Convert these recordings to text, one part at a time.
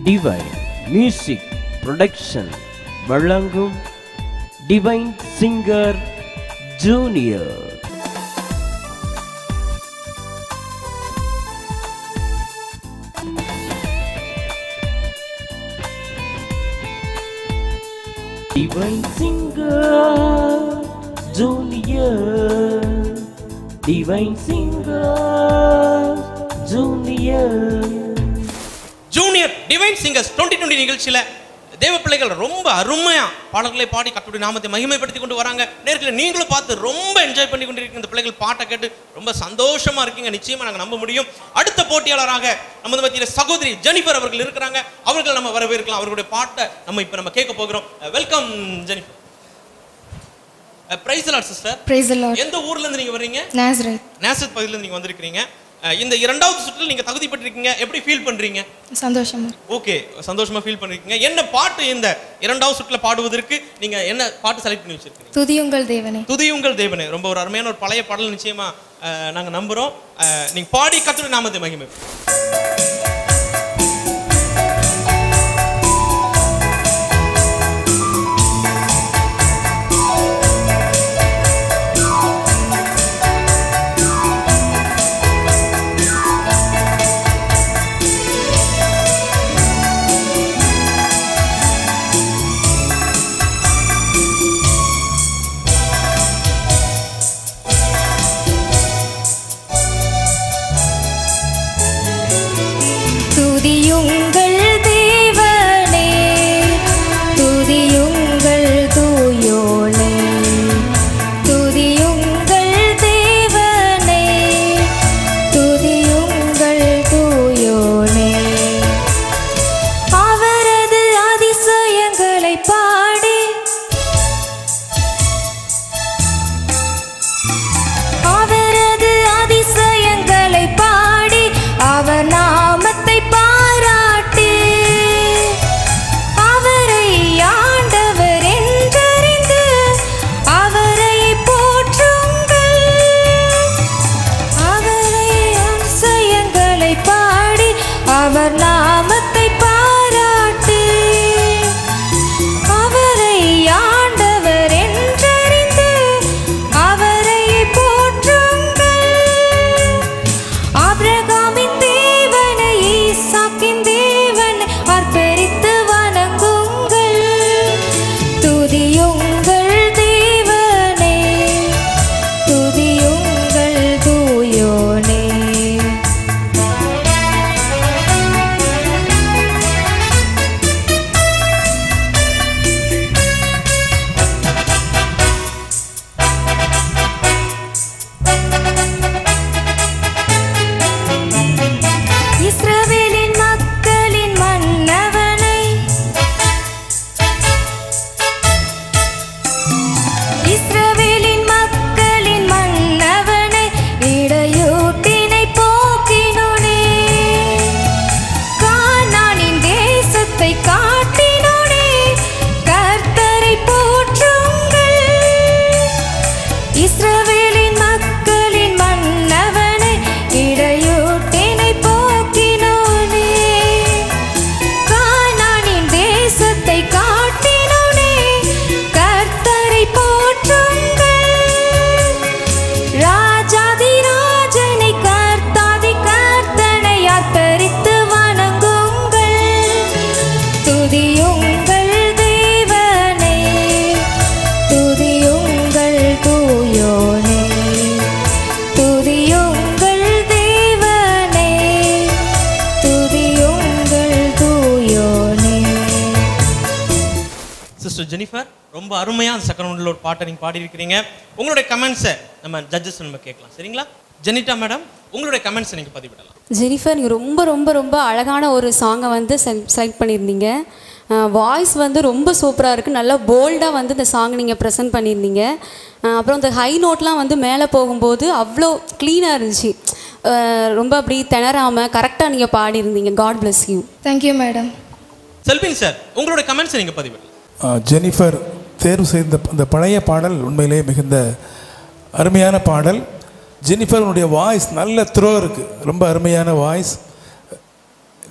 Divine music production வழங்கும் divine singer junior divine singer junior divine singer junior junior divine singers twenty twenty நிகழ்ச்சியில் தேவ பிள்ளைகள் ரொம்ப அருமையா பாடல்களை பாடி கத்துடைய நாமத்தை மகிமைப்படுத்தி கொண்டு வராங்க நேர்களை நீங்களும் பார்த்து ரொம்ப என்ஜாய் பண்ணி கொண்டிருக்கீங்க இந்த பிள்ளைகள் பாட்டை கேட்டு ரொம்ப சந்தோஷமா இருக்கீங்க நிச்சயமா நாங்க நம்ப முடியும் அடுத்த போட்டியாளராக நமது மத்தியில் சகோதரி ஜெனிஃபர் அவர்கள் இருக்கிறாங்க அவர்கள் நம்ம வரவேற்கலாம் அவர்களுடைய பாட்டை நம்ம இப்போ நம்ம கேட்க போகிறோம் welcome Jennifer praise Lord sister Praise the Lord. எந்த ஊர்ல இருந்து நீங்க வர்றீங்க Nazareth. நேசத் பகுதியில இருந்து நீங்க வந்திருக்கிறீங்க அஹ் இந்த இரண்டாவது சுற்றில் நீங்க தகுதி பெற்றிருக்கீங்க எப்படி ஃபீல் பண்றீங்க சந்தோஷமா ஓகே சந்தோஷமா ஃபீல் பண்ணிருக்கீங்க என்ன பாட்டு இந்த இரண்டாவது சுற்றுல பாடுவதற்கு நீங்க என்ன பாட்டு செலக்ட் பண்ணி வச்சிருக்கீங்க துதியுங்கள் தேவனே துதியுங்கள் தேவனே ரொம்ப ஒரு அருமையான ஒரு பழைய பாடல் நிச்சயமா அஹ், நாங்க நம்புறோம் அஹ், நீங்க பாடி கத்துடைய நாமத்தை மகிமை துதியுங்கள் தேவனே துதியுங்கள் தூயோனே துதியுங்கள் தேவனே துதியுங்கள் தூயோனே அவரது அதிசயங்களை பாடி அவரது அதிசயங்களை பாடி அவர் நாமத்தை பாராட்டி அவரை ஆண்டவர் என்றறிந்து அவரை போற்றுங்கள் அவரை அதிசயங்களை பாடி அவர் நாமத்தை பாராட்டி அவரை ஆண்டவர் என்றறிந்து அவரை போற்றுங்கள் ஆபிரகாமின் தேவனை ஈசாக்கின் தேவனை ஆர்ப்பரித்து வணங்குங்கள் துதியுங்கள் தேவனே துதியுங்கள் தூயோனே இஸ்ரவேலின் மக்களின் மன்னவனை இஸ்ரவேலின் மக்களின் மன்னவனை இடையூட்டினை போக்கினோனே கானானின் தேசத்தை காட்டினோனே கர்த்தரை போற்றுங்கள் இஸ்ரவேலின் மக்களின் மன்னவனை இடையூட்டினை போக்கினோனே கானானின் தேசத்தை காட்டினோனே கர்த்தரை போற்றுங்கள் ராஜாதி ராஜனை கர்த்தாதி கர்த்தனை அர்ப்பரித்து வணங்குங்கள் துதியுங்கள் தேவனே துதியுங்கள் தூயோனே துதியுங்கள் தேவனே துதியுங்கள் தூயோனே சிஸ்டர் ஜெனிஃபர் ரொம்ப அருமையா அந்த செகண்ட் ஒரு பாட்டை நீங்க பாடி இருக்கிறீங்க உங்களுடைய கமெண்ட்ஸை நம்ம ஜட்ஜஸ் நம்ம கேட்கலாம் சரிங்களா ஜெனிட்டா மேடம் உங்களுடைய கமெண்ட்ஸை நீங்க பதிவிடலாம் ஜெனிஃபர் நீங்கள் ரொம்ப ரொம்ப ரொம்ப அழகான ஒரு சாங்கை வந்து செலக்ட் பண்ணியிருந்தீங்க வாய்ஸ் வந்து ரொம்ப சூப்பராக இருக்குது நல்லா போல்டாக வந்து இந்த சாங் நீங்கள் ப்ரெசென்ட் பண்ணியிருந்தீங்க அஹ் அப்புறம் இந்த ஹை நோட்லாம் வந்து மேலே போகும்போது அவ்வளோ க்ளீனாக இருந்துச்சு அஹ் ரொம்ப அப்படி திணறாமல் கரெக்டாக நீங்கள் பாடியிருந்தீங்க God bless you thank you madam Selvin sir உங்களுடைய கமெண்ட்ஸை நீங்க பதிவிடலாம் ஆ, ஜெனிஃபர் தேர்வு செய்த அந்த பழைய பாடல் உண்மையிலே மிகுந்த அருமையான பாடல் ஜெனிஃபர் உன்னுடைய வாய்ஸ் நல்ல த்ரோ இருக்குது ரொம்ப அருமையான வாய்ஸ்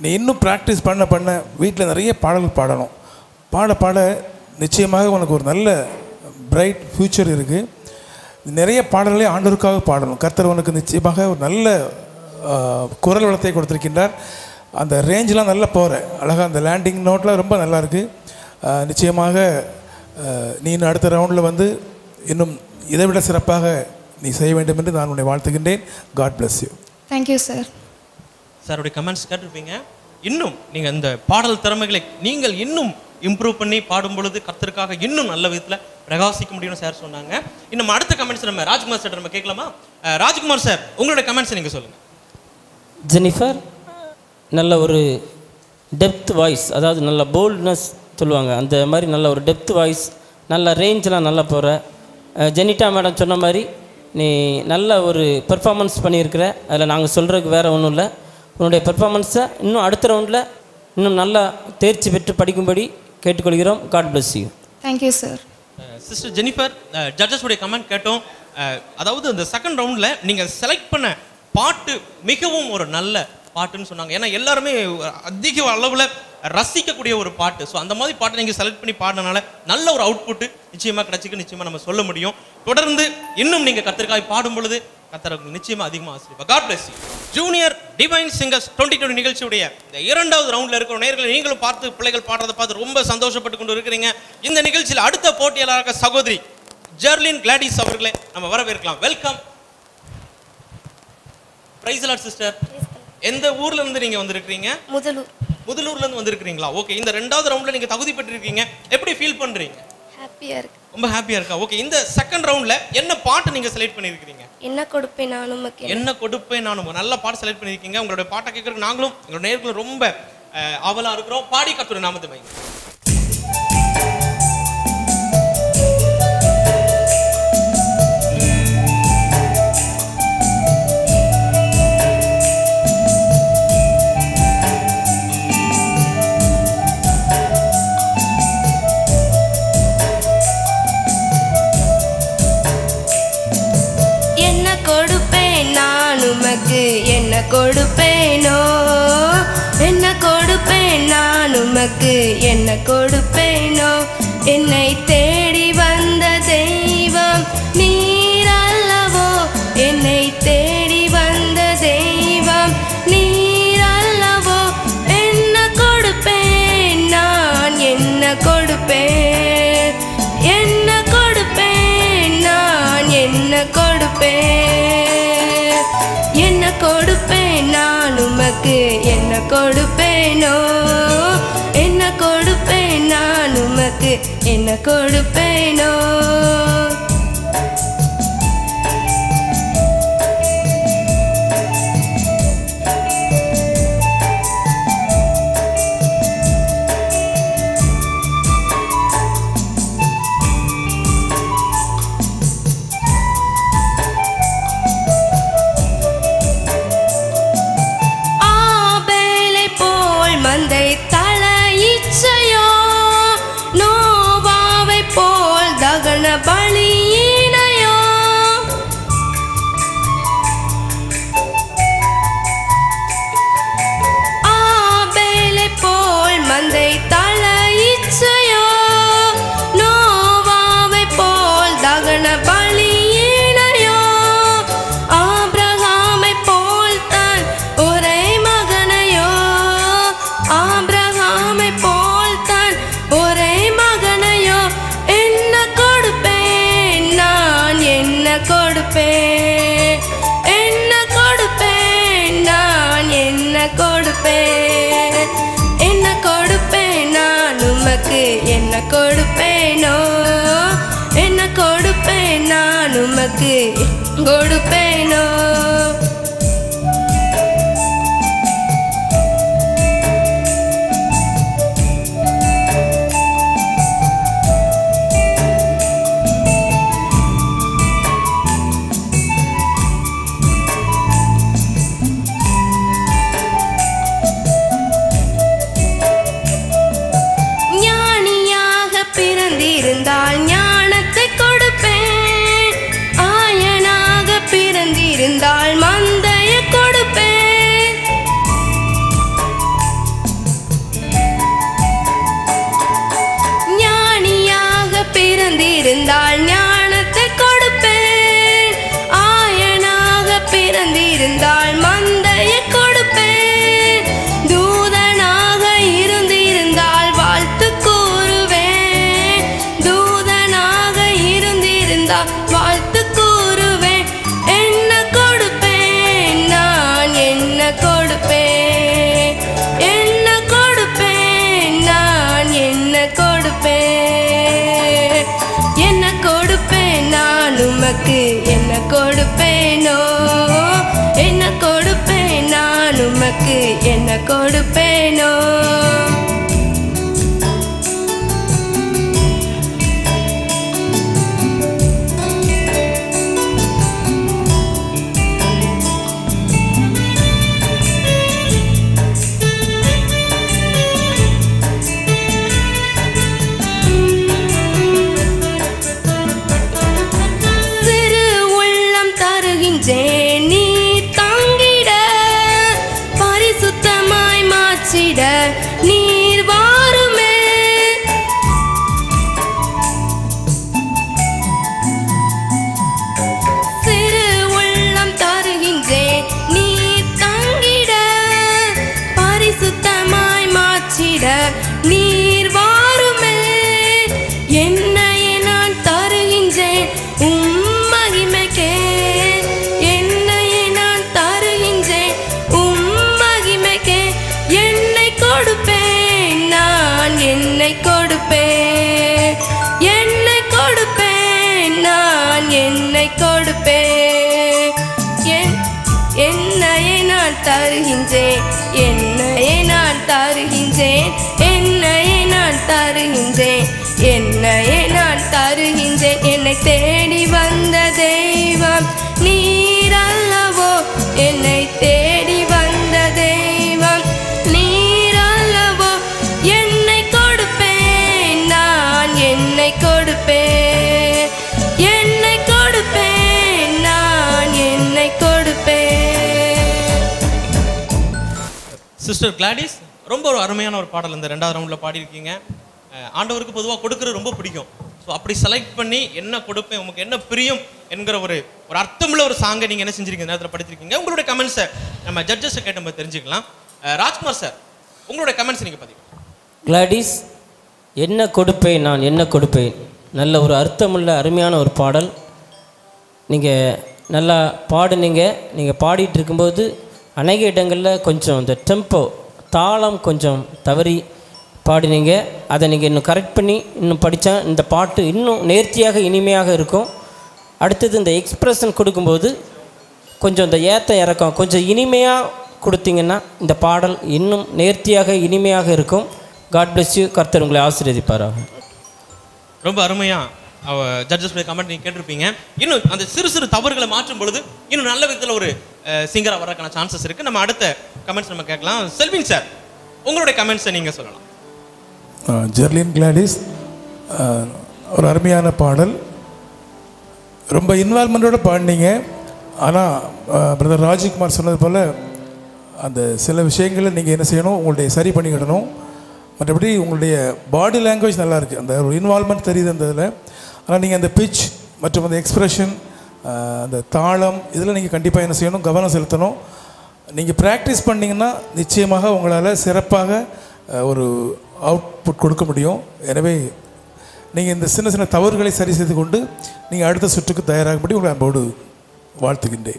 நீ இன்னும் ப்ராக்டிஸ் பண்ண பண்ண வீட்டில் நிறைய பாடல்கள் பாடணும் பாட பாட நிச்சயமாக உனக்கு ஒரு நல்ல பிரைட் ஃப்யூச்சர் இருக்குது நிறைய பாடல்களை ஆண்டவருக்காக பாடணும் கர்த்தர் உனக்கு நிச்சயமாக ஒரு நல்ல ஆ, குரல் வளத்தை கொடுத்திருக்கின்றார் அந்த ரேஞ்செலாம் நல்லா போகிற அழகாக அந்த லேண்டிங் நோட்லாம் ரொம்ப நல்லா இருக்குது நிச்சயமாக ஆ, நீ இன்னும் அடுத்த ரவுண்டில் வந்து இன்னும் இதை விட சிறப்பாக நீ செய்ய வேண்டும் என்று நான் உன்னை வாழ்த்துகின்றேன் God bless you thank you sir சாருடைய கமெண்ட்ஸ் கேட்டிருப்பீங்க இன்னும் நீங்கள் இந்த பாடல் திறமைகளை நீங்கள் இன்னும் இம்ப்ரூவ் பண்ணி பாடும் பொழுது கர்த்தருக்காக இன்னும் நல்ல விதத்தில் பிரகாசிக்க முடியும்னு சார் சொன்னாங்க இன்னும் அடுத்த கமெண்ட்ஸ் நம்ம ராஜ்குமார் சார் நம்ம கேட்கலாமா அஹ், ராஜ்குமார் சார் உங்களுடைய கமெண்ட்ஸ் நீங்கள் சொல்லுங்கள் ஜெனிஃபர் நல்ல ஒரு டெப்த் வாய்ஸ் அதாவது நல்ல போல்ட்னஸ் சொல்லுவாங்க அந்த மாதிரி நல்ல ஒரு டெப்த் வாய்ஸ் நல்ல ரேஞ்செலாம் நல்லா போகிற ஜெனிட்டா மேடம் சொன்ன மாதிரி நீ நல்ல ஒரு பெர்ஃபார்மன்ஸ் பண்ணியிருக்கிற அதில் நாங்கள் சொல்கிறதுக்கு வேறு ஒன்றும் இல்லை உன்னுடைய பெர்ஃபார்மன்ஸை இன்னும் அடுத்த ரவுண்டில் இன்னும் நல்லா தேர்ச்சி பெற்று படிக்கும்படி கேட்டுக்கொள்கிறோம் God bless you thank you sir sister Jennifer judges உடைய கமெண்ட் கேட்டோம் அஹ், அதாவது இந்த செகண்ட் ரவுண்டில் நீங்கள் செலக்ட் பண்ண பாட்டு மிகவும் ஒரு நல்ல பாட்டுன்னு சொன்னாங்க ஏன்னா எல்லாருமே அதிக அளவில் ரசிக்கக்கூடிய ஒரு பாட்டு ஸோ அந்த மாதிரி பாட்டை நீங்கள் செலக்ட் பண்ணி பாடினால நல்ல ஒரு அவுட்புட் நிச்சயமாக கிடைச்சிக்கு நிச்சயமாக நம்ம சொல்ல முடியும் தொடர்ந்து இன்னும் நீங்கள் கத்திரிக்காய் பாடும் பொழுது கத்தருக்கு நிச்சயமாக அதிகமாக ஆசிரியப்பா God bless junior divine singers twenty twenty நிகழ்ச்சியுடைய இந்த இரண்டாவது ரவுண்டில் இருக்கிற நேர்களை நீங்களும் பார்த்து பிள்ளைகள் பாடுறதை பார்த்து ரொம்ப சந்தோஷப்பட்டு கொண்டு இருக்கிறீங்க இந்த நிகழ்ச்சியில் அடுத்த போட்டியாளராக சகோதரி ஜெர்லின் கிளாடிஸ் அவர்களே நம்ம வரவேற்கலாம் வெல்கம் பிரைஸ் லாட் சிஸ்டர் எந்த ஊர்ல இருந்து நீங்க வந்திருக்கீங்க முதலூர் முதலூர்ல இருந்து வந்திருக்கீங்களா ஓகே இந்த ரெண்டாவது ரவுண்ட்ல நீங்க தகுதி பெற்றிருக்கீங்க எப்படி ஃபீல் பண்றீங்க ஹாப்பியாக இருக்கு ரொம்ப ஹாப்பியா இருக்கா ஓகே இந்த செகண்ட் ரவுண்ட்ல என்ன பாட்டு நீங்க செலக்ட் பண்ணிருக்கீங்க என்ன கொடுப்பேன் நானும் உமக்கு என்ன கொடுப்பேன் நான் உங்க நல்ல பாட்டு செலக்ட் பண்ணிருக்கீங்க உங்களுடைய பாட்டை கேட்கறதுக்கு நாங்களும் எங்களோட நேர்களும் ரொம்ப அஹ், ஆவலா இருக்கிறோம் பாடி கத்துற நாமத்தை மைங்க என்ன கொடுப்பேன் நான் உமக்கு என்ன கொடுப்பேனோ என்ன கொடுப்பேன் நான் உமக்கு என்ன கொடுப்பேனோ என்னை தேடி வந்த தெய்வம் நீர் அல்லவோ என்னை தேடி வந்த தெய்வம் நீர் அல்லவோ என்ன கொடுப்பேன் நான் என்ன கொடுப்பேன் என்ன கொடுப்பேன் நான் என்ன கொடுப்பேன் என்ன கொடுப்பேன் நான் உமக்கு என்ன கொடுப்பேனோ என்ன கொடுப்பேன் நான் உமக்கு என்ன கொடுப்பேனோ ஆபேலை போல் மந்தை தளையிச்சையோ நோவாவை போல் தகன பலியினையோ ஆபேலை போல் மந்தை தளையிச்சையோ நோவாவை போல் தகன பலியினையோ ஆபிரகாமை போல் தான் ஒரே மகனையோ ஆபிரகாமை போல் தான் ஒரே மகனையோ என்ன கொடுப்பேன் நான் என்ன கொடுப்பேன் என்ன கொடுப்பேன் நான் என்ன கொடுப்பேன் என்ன கொடுப்பேன் நான் உமக்கு என்ன கொடுப்பேனோ என்ன கொடுப்பேன் நான் உமக்கு கொடுப்பேனோ ஞானியாக பிறந்திருந்தால் ஞானத்தை கொடுப்பேன் ஆயனாக பிறந்திருந்தால் மந்த கொடுப்பேனோ சிறு உள்ளம் தருகின்றேன் நீ தாங்கிட பரிசுத்தமாய் மாற்றிட நீர் வாருமே சிறு உள்ளம் தருகின்றேன் நீ தாங்கிட பரிசுத்தமாய் மாற்றிட நீர் வாருமே என்னையே நான் தருகின்றேன் உம் மகிமைக்கே என்னையே நான் தருகின்றேன் உம் மகிமைக்கே என்னை கொடுப்பேன் நான் என்னை கொடுப்பேன் என்னை கொடுப்பேன் நான் என்னை கொடுப்பேன் என் என்னையே நான் தருகின்றேன் என்னையே நான் தருகின்றேன் என்னையே நான் தருகின்றேன் என்னையே நான் தருகின்றேன் என்னை தேடி வந்த தெய்வம் நீர் அல்லவோ என்னை தேடி வந்த தெய்வம் நீர் அல்லவோ என்னை கொடுப்பேன் நான் என்னை கொடுப்பேன் என்னை கொடுப்பேன் நான் என்னை கொடுப்பேன் சிஸ்டர் கிளாடிஸ் ரொம்ப ஒரு அருமையான ஒரு பாடல் இந்த ரெண்டாவது ரவுண்டில் பாடியிருக்கீங்க அஹ் ஆண்டவருக்கு பொதுவாக கொடுக்கறது ரொம்ப பிடிக்கும் ஸோ அப்படி செலக்ட் பண்ணி என்ன கொடுப்பேன் உங்களுக்கு என்ன பிரியம் என்கிற ஒரு ஒரு அர்த்தமுள்ள ஒரு சாங்கை நீங்கள் என்ன செஞ்சிருக்கீங்க நேரத்தில் படிச்சிருக்கீங்க உங்களுடைய கமெண்ட்ஸை நம்ம ஜட்ஜஸை கேட்டு நம்ம தெரிஞ்சுக்கலாம் அஹ் ராஜ்குமார் சார் உங்களுடைய கமெண்ட்ஸ் நீங்கள் பதிவு கிளாடிஸ் என்ன கொடுப்பேன் நான் என்ன கொடுப்பேன் நல்ல ஒரு அர்த்தமுள்ள அருமையான ஒரு பாடல் நீங்கள் நல்லா பாடுனீங்க நீங்கள் பாடிட்டு இருக்கும்போது அநேக இடங்களில் கொஞ்சம் இந்த டெம்போ தாளம் கொஞ்சம் தவறி பாடினீங்க அதை நீங்கள் இன்னும் கரெக்ட் பண்ணி இன்னும் படித்தா இந்த பாட்டு இன்னும் நேர்த்தியாக இனிமையாக இருக்கும் அடுத்தது இந்த எக்ஸ்பிரஷன் கொடுக்கும்போது கொஞ்சம் இந்த ஏத்த இறக்கம் கொஞ்சம் இனிமையாக கொடுத்தீங்கன்னா இந்த பாடல் இன்னும் நேர்த்தியாக இனிமையாக இருக்கும் காட் bless யூ கர்த்தர் உங்களை ஆசீர்வதிப்பாராக ரொம்ப அருமையா அவ ஜட்ஜஸ் கமெண்ட் நீங்கள் கேட்டிருப்பீங்க இன்னும் அந்த சிறு சிறு தவறுகளை மாற்றும் பொழுது இன்னும் நல்ல விதத்தில் ஒரு சிங்கராக வர்றதுக்கான சான்சஸ் இருக்குது நம்ம அடுத்த கமெண்ட்ஸ் நம்ம கேட்கலாம் செல்வின் சார் உங்களுடைய கமெண்ட்ஸை நீங்கள் சொல்லலாம் ஜெர்லின் கிளாடிஸ் அஹ், ஒரு அருமையான பாடல் ரொம்ப இன்வால்மெண்ட்டோட பாடினீங்க ஆனால் பிரதர் ராஜ்குமார் சொன்னது போல் அந்த சில விஷயங்களை நீங்கள் என்ன செய்யணும் உங்களுடைய சரி பண்ணிக்கிடணும் மற்றபடி உங்களுடைய பாடி லாங்குவேஜ் நல்லா இருக்குது அந்த ஒரு இன்வால்மெண்ட் தெரியுது அந்த இதில் ஆனால் நீங்கள் அந்த பிச் மற்றும் அந்த எக்ஸ்பிரஷன் அந்த தாளம் இதில் நீங்கள் கண்டிப்பாக என்ன செய்யணும் கவனம் செலுத்தணும் நீங்கள் ப்ராக்டிஸ் பண்ணிங்கன்னா நிச்சயமாக உங்களால் சிறப்பாக அஹ், ஒரு அவுட்புட் கொடுக்க முடியும் எனவே நீங்கள் இந்த சின்ன சின்ன தவறுகளை சரி செய்து கொண்டு நீங்கள் அடுத்த சுற்றுக்கு தயாராகும்படி உங்களை அன்போடு வாழ்த்துகின்றேன்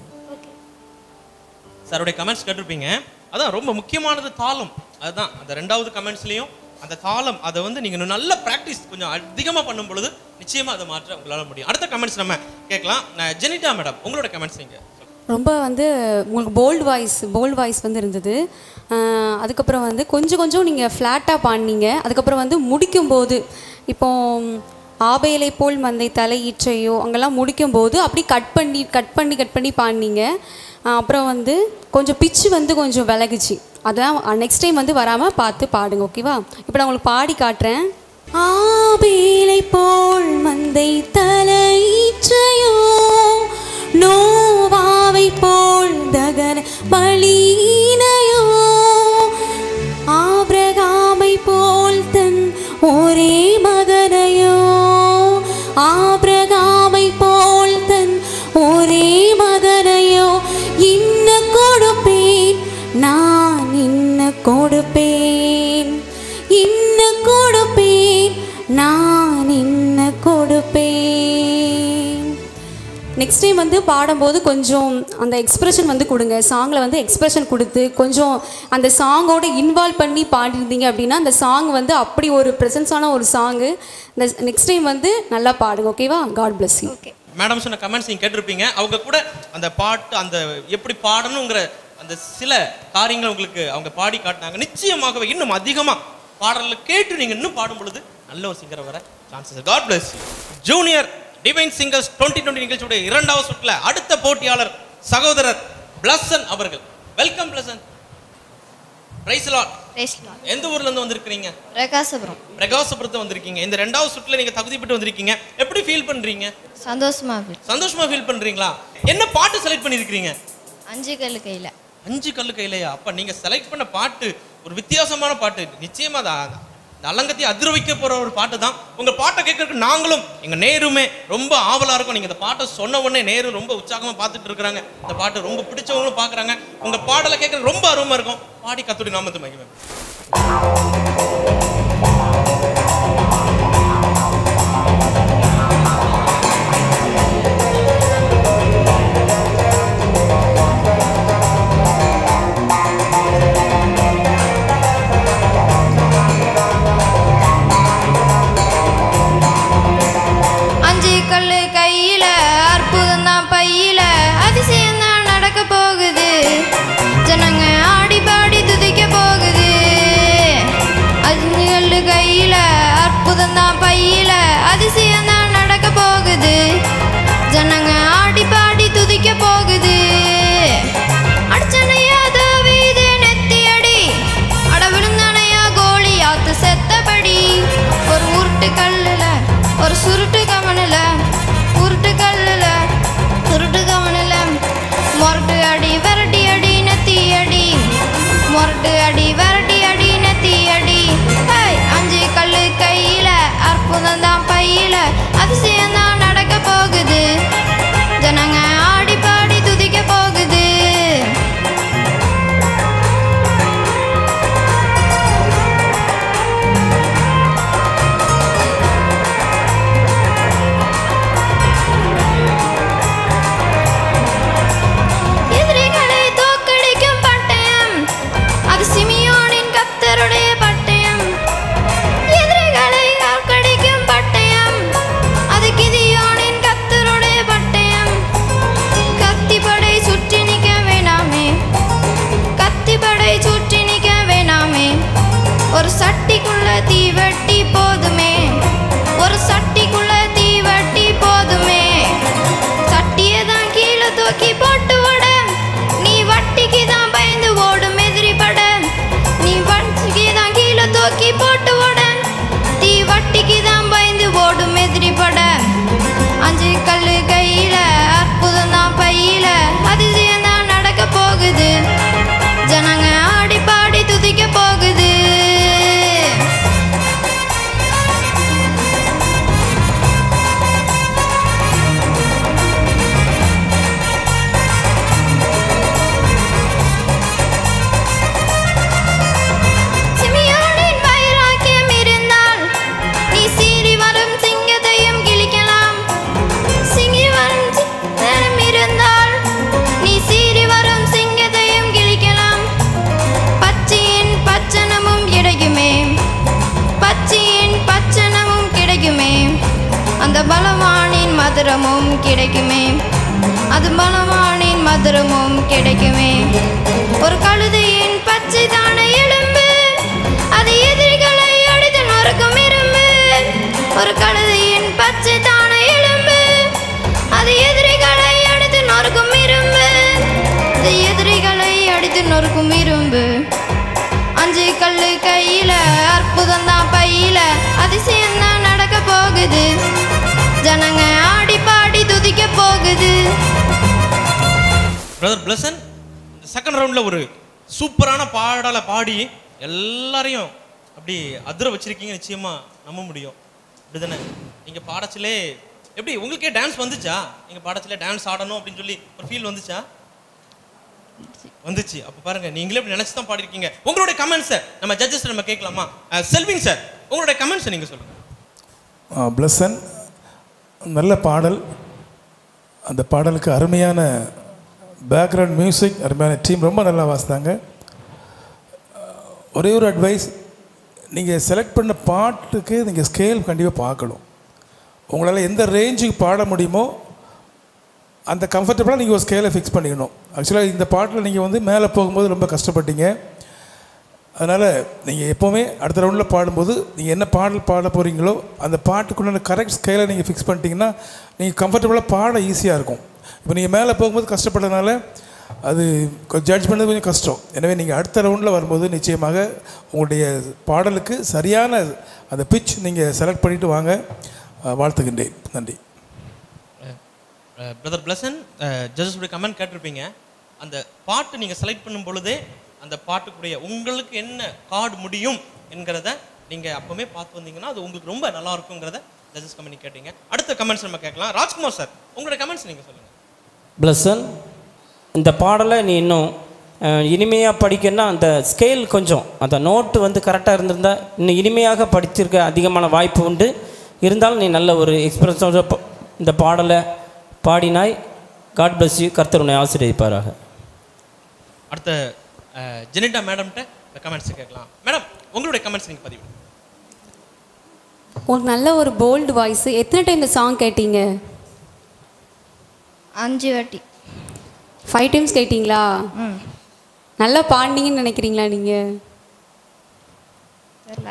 சாருடைய கமெண்ட்ஸ் கேட்டிருப்பீங்க அதான் ரொம்ப முக்கியமானது தாளம் அதுதான் அந்த ரெண்டாவது கமெண்ட்ஸ்லையும் அந்த தாளம் அதை வந்து நீங்கள் இன்னும் நல்ல ப்ராக்டிஸ் கொஞ்சம் அதிகமாக பண்ணும் பொழுது நிச்சயமாக அதை மாற்ற உங்களால் முடியும் அடுத்த கமெண்ட்ஸ் நம்ம கேட்கலாம் நான் ஜெனிட்டா மேடம் உங்களோட கமெண்ட்ஸ் நீங்கள் ரொம்ப வந்து உங்களுக்கு போல்ட் வாய்ஸ் போல்ட் வாய்ஸ் வந்து இருந்தது ஆஹ் அதுக்கப்புறம் வந்து கொஞ்சம் கொஞ்சம் நீங்கள் ஃப்ளாட்டாக பாடினீங்க அதுக்கப்புறம் வந்து முடிக்கும்போது இப்போ ஆபேலை போல் மந்தை தலையீற்றையோ அங்கெல்லாம் முடிக்கும்போது அப்படி கட் பண்ணி கட் பண்ணி கட் பண்ணி பாடினீங்க ஆஹ் அப்புறம் வந்து கொஞ்சம் பிச்சு வந்து கொஞ்சம் விலகுச்சு அதான் நெக்ஸ்ட் டைம் வந்து வராமல் பார்த்து பாடுங்க ஓகேவா இப்போ நான் உங்களுக்கு பாடி காட்டுறேன் ஆபேலை போல் மந்தை தலையீற்றையோ நோவாவை போல் தகன பலியினையோ ஆபிரகாமை போல் தன் ஒரே மகனையோ ஆபிரகாமை போல் தன் ஒரே மகனையோ இன்ன கொடுப்பேன் நான் இன்ன கொடுப்பேன் இன்ன கொடுப்பேன் நான் இன்ன கொடுப்பேன் நெக்ஸ்ட் டைம் வந்து பாடும்போது கொஞ்சம் அந்த எக்ஸ்பிரஷன் வந்து கொடுங்க சாங்கில் வந்து எக்ஸ்பிரஷன் கொடுத்து கொஞ்சம் அந்த சாங்கோட இன்வால்வ் பண்ணி பாடிருந்தீங்க அப்படின்னா அந்த சாங் வந்து அப்படி ஒரு ப்ரெசன்ஸான ஒரு சாங்கு இந்த நெக்ஸ்ட் டைம் வந்து நல்லா பாடுங்க ஓகேவா God bless you okay madam சொன்ன கமெண்ட்ஸ் நீங்கள் கேட்டிருப்பீங்க அவங்க கூட அந்த பாட்டு அந்த எப்படி பாடணுங்கிற அந்த சில காரியங்களை உங்களுக்கு அவங்க பாடி காட்டினாங்க நிச்சயமாகவே இன்னும் அதிகமா பாடல்களை கேட்டு நீங்க இன்னும் பாடும் பொழுது நல்ல ஒரு சிங்கரை வர chances God bless junior divine singers twenty twenty நிகழ்ச்சியுடைய இரண்டாவது சுற்றுல அடுத்த போட்டியாளர் சகோதரர் பிளஸன் அவர்கள் வெல்கம் பிளஸன் பிரைஸ் லாட் பேசலாம் எந்த ஊர்ல இருந்து வந்திருக்கிறீங்க பிரகாசபுரம் பிரகாசபுரத்து வந்திருக்கீங்க இந்த ரெண்டாவது சுற்றுல நீங்க தகுதி பெற்று வந்திருக்கீங்க எப்படி ஃபீல் பண்றீங்க சந்தோஷமா இருக்கு சந்தோஷமா ஃபீல் பண்றீங்களா என்ன பாட்டு செலக்ட் பண்ணிருக்கீங்க அஞ்சு கல்லு கையில் அஞ்சு கல்லு கையிலையா அப்ப நீங்க செலக்ட் பண்ண பாட்டு ஒரு வித்தியாசமான பாட்டு நிச்சயமா தான் இந்த அலங்கத்தை அதிர வைக்க போற ஒரு பாட்டு தான் உங்க பாட்டை கேட்கறதுக்கு நாங்களும் எங்க நேருமே ரொம்ப ஆவலா இருக்கும் நீங்க இந்த பாட்டை சொன்ன உடனே நேரு ரொம்ப உற்சாகமா பார்த்துட்டு இருக்காங்க இந்த பாட்டு ரொம்ப பிடிச்சவங்களும் பாக்குறாங்க உங்க பாடலை கேட்கறது ரொம்ப அருமையா இருக்கும் பாடி கத்துடி நாமத்து மகிமை அஞ்சு கல்லு கையில அற்புதம் தான் பையில அதிசயம் தான் நடக்க போகுது ஜனங்க ஆடி பாடி துதிக்க போகுது அஞ்சு கல்லு கையில அற்புதம் தான் பையில அதிசயம் தான் நடக்க போகுது ஜனங்க ஆடி பாடி துதிக்க போகுது அடிச்சனையா தாவீது நெத்தி அடி அட விழுந்தானையா கோழி ஆத்து செத்தபடி ஒரு உருட்டு கல்லுல ஒரு சுருட்டு கவனில் உருட்டு கல்லுல சுருட்டு கவனில் மொரட்டு அடி விரட்டி அடி நெத்தி அடி மொரட்டு அடி விரட்டி அடி நெத்தி அடி ஹேய், அஞ்சு கல்லு கையில அற்புதம் தான் பையில அதிசயம் தான் நடக்க போகுது ஜனங்க ஆடி பாடி துதிக்க போகுது எதிரிகளை தோக்கடிக்கும் பட்டயம் அது சிமியோனின் கத்தருடைய பட்டயம் எதிரிகளை தோக்கடிக்கும் பட்டயம் அது கிதியோனின் கத்தருடைய பட்டயம் கத்திப்படை சுற்றி நிற்க வேணாமே கத்திப்படை சுற்றி நிற்க வேணாமே ஒரு சட்டிக்குள்ள தீவட்டி போதுமே ஒரு சட்டிக்குள்ள தீவட்டி போதுமே சட்டியை தான் கீழே தூக்கி போட்டு ஓட நீ வட்டிக்கு தான் பயந்து ஓடும் எதிரி பட நீ வட்டிக்கு தான் கீழே தூக்கி போட்டு ஓட தீ வட்டிக்கு தான் பயந்து ஓடும் எதிரி பட அஞ்சு கல்லு கையில அற்புதம் தான் பையில அதிசயம் தான் நடக்க போகுது ஜனங்க ஆடி பாடி துதிக்க போகுது சிமியோனின் வைராக்கியம் இருந்தால் நீ சீறி வரும் சிங்கத்தையும் கிழிக்கலாம் சிங்கி வரும் சிங்கம் இருந்தால் நீ சீறி வரும் சிங்கத்தையும் கிழிக்கலாம் பச்சையின் பச்சனமும் கிடைக்குமே பச்சையின் பச்சனமும் கிடைக்குமே அந்த பலவானின் மதுரமும் கிடைக்குமே அது பலவானின் மதுரமும் கிடைக்குமே ஒரு கழுதையின் பச்சை தான எலும்பு அது எதிரிகளை அடித்து நொறுக்கும் இரும்பு ஒரு கழுதையின் பச்சை தான எலும்பு அது எதிரிகளை அடித்து நொறுக்கும் இரும்பு அது எதிரிகளை அடித்து நொறுக்கும் இரும்பு அஞ்சு கல்லு கையில அற்புதம் தான் பையில அதிசயம் தான் நடக்க போகுது ஜனங்க ஆடி பாடி துதிக்க போகுது பிரதர் பிளசன் இந்த செகண்ட் ரவுண்ட்ல ஒரு சூப்பரான பாடலை பாடி எல்லாரையும் அப்படி அதிர வச்சிருக்கீங்க நிச்சயமா நம்ப முடியும் அப்படிதானே நீங்க பாடச்சிலே எப்படி உங்களுக்கே டான்ஸ் வந்துச்சா நீங்க பாடச்சிலே டான்ஸ் ஆடணும் அப்படின்னு சொல்லி ஒரு ஃபீல் வந்துச்சா வந்துச்சு அப்ப பாருங்க நீங்களே இப்படி நினைச்சு தான் பாடிருக்கீங்க உங்களுடைய கமெண்ட்ஸை நம்ம ஜட்ஜஸ் நம்ம கேட்கலாமா அஹ், செல்வின் சார் உங்களுடைய கமெண்ட்ஸை நீங்க சொல்லுங்க பிளஸன் நல்ல பாடல் அந்த பாடலுக்கு அருமையான பேக்ரவுண்ட் மியூசிக் அருமையான டீம் ரொம்ப நல்லா வாசித்தாங்க ஒரே ஒரு அட்வைஸ் நீங்கள் செலக்ட் பண்ண பாட்டுக்கு நீங்கள் ஸ்கேல் கண்டிப்பாக பார்க்கணும் உங்களால் எந்த ரேஞ்சுக்கு பாட முடியுமோ அந்த கம்ஃபர்டபுளாக நீங்கள் ஒரு ஸ்கேலை ஃபிக்ஸ் பண்ணிக்கணும் ஆக்சுவலாக இந்த பாட்டில் நீங்கள் வந்து மேலே போகும்போது ரொம்ப கஷ்டப்பட்டீங்க அதனால் நீங்கள் எப்போவுமே அடுத்த ரவுண்டில் பாடும்போது நீங்கள் என்ன பாடல் பாட போகிறீங்களோ அந்த பாட்டுக்குள்ள கரெக்ட் ஸ்கேலை நீங்கள் ஃபிக்ஸ் பண்ணிட்டீங்கன்னா நீங்கள் கம்ஃபர்டபுளாக பாட ஈஸியாக இருக்கும் இப்போ நீங்கள் மேலே போகும்போது கஷ்டப்பட்டதுனால அது ஜட்ஜ் பண்ணது கொஞ்சம் கஷ்டம் எனவே நீங்கள் அடுத்த ரவுண்டில் வரும்போது நிச்சயமாக உங்களுடைய பாடலுக்கு சரியான அந்த பிச் நீங்கள் செலக்ட் பண்ணிவிட்டு வாங்க அஹ், வாழ்த்துகின்றேன் நன்றி பிரதர் பிளஸன் ஜட்ஜஸுடைய கமெண்ட் கேட்டிருப்பீங்க அந்த பாட்டு நீங்கள் செலக்ட் பண்ணும் பொழுதே அந்த பாட்டுக்குடைய உங்களுக்கு என்ன கார்டு முடியும் என்கிறத நீங்கள் அப்போவே பார்த்து வந்தீங்கன்னா அது உங்களுக்கு ரொம்ப நல்லா இருக்குங்கிறத ஜட்ஜஸ் கமெண்ட் கேட்டீங்க அடுத்த கமெண்ட்ஸ் நம்ம கேட்கலாம் ராஜ்குமார் சார் உங்களுடைய கமெண்ட்ஸ் நீங்கள் சொல்லுங்கள் பிளஸன் இந்த பாடலை நீ இன்னும் இனிமையாக படிக்கணும்னா அந்த ஸ்கேல் கொஞ்சம் அந்த நோட்டு வந்து கரெக்டாக இருந்திருந்தா இன்னும் இனிமையாக படிச்சிருக்க அதிகமான வாய்ப்பு உண்டு இருந்தாலும் நீ நல்ல ஒரு எக்ஸ்பிரஸோட ப- இந்த பாடலை பாடினாய் காட் bless யூ கர்த்தர் உன்னை ஆசீர்வதிப்பாராக அடுத்த அஹ், ஜெனிட்டா மேடம்கிட்ட இந்த கமெண்ட்ஸ் கேட்கலாம் மேடம் உங்களுடைய கமெண்ட்ஸ் நீங்கள் பதிவு உங்களுக்கு நல்ல ஒரு போல்டு வாய்ஸ் எத்தனை டைம் இந்த சாங் கேட்டீங்க அஞ்சு வாட்டி ஃபைவ் டைம்ஸ் கேட்டிங்களா ம் நல்லா பாடினீங்கன்னு நினைக்கிறீங்களா நீங்கள் தெரில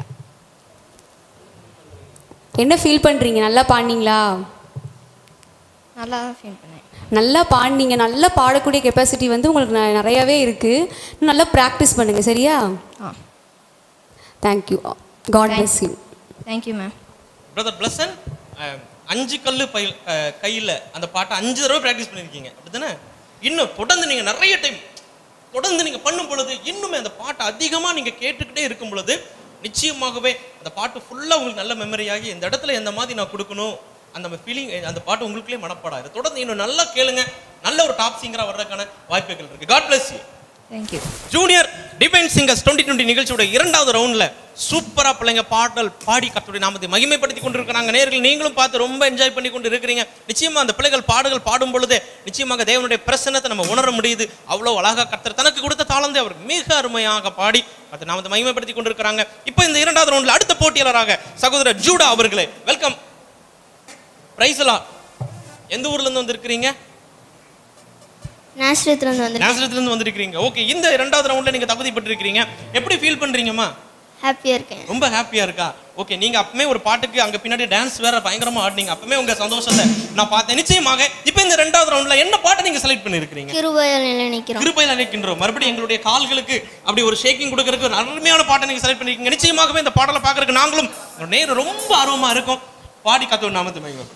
என்ன ஃபீல் பண்ணுறீங்க நல்லா பாடினீங்களா நல்லா தான் ஃபீல் பண்ணேன் நல்லா பாடினீங்க நல்லா பாடக்கூடிய கெப்பாசிட்டி வந்து உங்களுக்கு ந- நிறையாவே இருக்குது நல்லா ப்ராக்டிஸ் பண்ணுங்கள் சரியா ஆ thank you God bless you thank you ma'am brother Blessan அஞ்சு கல்லு பயில் கையில் அந்த பாட்டை அஞ்சு தடவை ப்ராக்டிஸ் பண்ணியிருக்கீங்க அப்படிதானே இன்னும் தொடர்ந்து நீங்கள் நிறைய டைம் தொடர்ந்து நீங்கள் பண்ணும் பொழுது இன்னுமே அந்த பாட்டை அதிகமாக நீங்கள் கேட்டுக்கிட்டே இருக்கும் பொழுது நிச்சயமாகவே அந்த பாட்டு ஃபுல்லாக உங்களுக்கு நல்ல மெமரி ஆகி இந்த இடத்துல எந்த மாதிரி நான் கொடுக்கணும் அந்த ஃபீலிங் அந்த பாட்டு உங்களுக்குள்ளே மனப்பாடாது தொடர்ந்து இன்னும் நல்லா கேளுங்க நல்ல ஒரு டாப் சிங்கராக வர்றதுக்கான வாய்ப்புகள் இருக்குது God bless you thank you junior divine singers twenty twenty நிகழ்ச்சியோட இரண்டாவது ரவுண்டில் சூப்பரா பிள்ளைங்க பாடல் பாடி கத்துடைய நாமத்தை மகிமைப்படுத்தி கொண்டிருக்கிறாங்க நேர்கள் நீங்களும் பார்த்து ரொம்ப என்ஜாய் பண்ணி கொண்டு இருக்கிறீங்க நிச்சயமா அந்த பிள்ளைகள் பாடல்கள் பாடும் பொழுது நிச்சயமாக தேவனுடைய பிரசன்னத்தை நம்ம உணர முடியுது அவ்வளோ அழகா கர்த்தர் தனக்கு கொடுத்த தாளந்தை அவர் மிக அருமையாக பாடி கர்த்தர் நாமத்தை மகிமைப்படுத்தி கொண்டிருக்கிறாங்க இப்போ இந்த இரண்டாவது ரவுண்டில் அடுத்த போட்டியாளராக சகோதரர் ஜூடா அவர்களே வெல்கம் பிரைஸ்லா எந்த ஊர்ல இருந்து வந்திருக்கிறீங்க நேஷ்ரத்துலேருந்து வந்து நேசரத்துல இருந்து வந்திருக்கிறீங்க ஓகே இந்த இரண்டாவது ரவுண்ட்ல நீங்க தகுதி பெற்றிருக்கிறீங்க எப்படி ஃபீல் பண்றீங்கம்மா ஹாப்பியாக இருக்கேன் ரொம்ப ஹாப்பியா இருக்கா ஓகே நீங்க அப்பமே ஒரு பாட்டுக்கு அங்க பின்னாடி டான்ஸ் வேற பயங்கரமா ஆடினீங்க அப்பமே உங்க சந்தோஷத்தை நான் பார்த்தேன் நிச்சயமாக இப்போ இந்த ரெண்டாவது ரவுண்ட்ல என்ன பாட்டை நீங்க செலக்ட் பண்ணிருக்கீங்க கிருபையால் நிலை நிற்கிறோம் கிருபையில் நினைக்கின்றோம் மறுபடியும் எங்களுடைய கால்களுக்கு அப்படி ஒரு ஷேக்கிங் கொடுக்கறதுக்கு ஒரு அருமையான பாட்டை நீங்க செலக்ட் பண்ணிருக்கீங்க நிச்சயமாகவே இந்த பாடலை பார்க்கறதுக்கு நாங்களும் நேரம் ரொம்ப ஆர்வமா இருக்கும் பாடி கத்தோட நாமத்தை மகிமை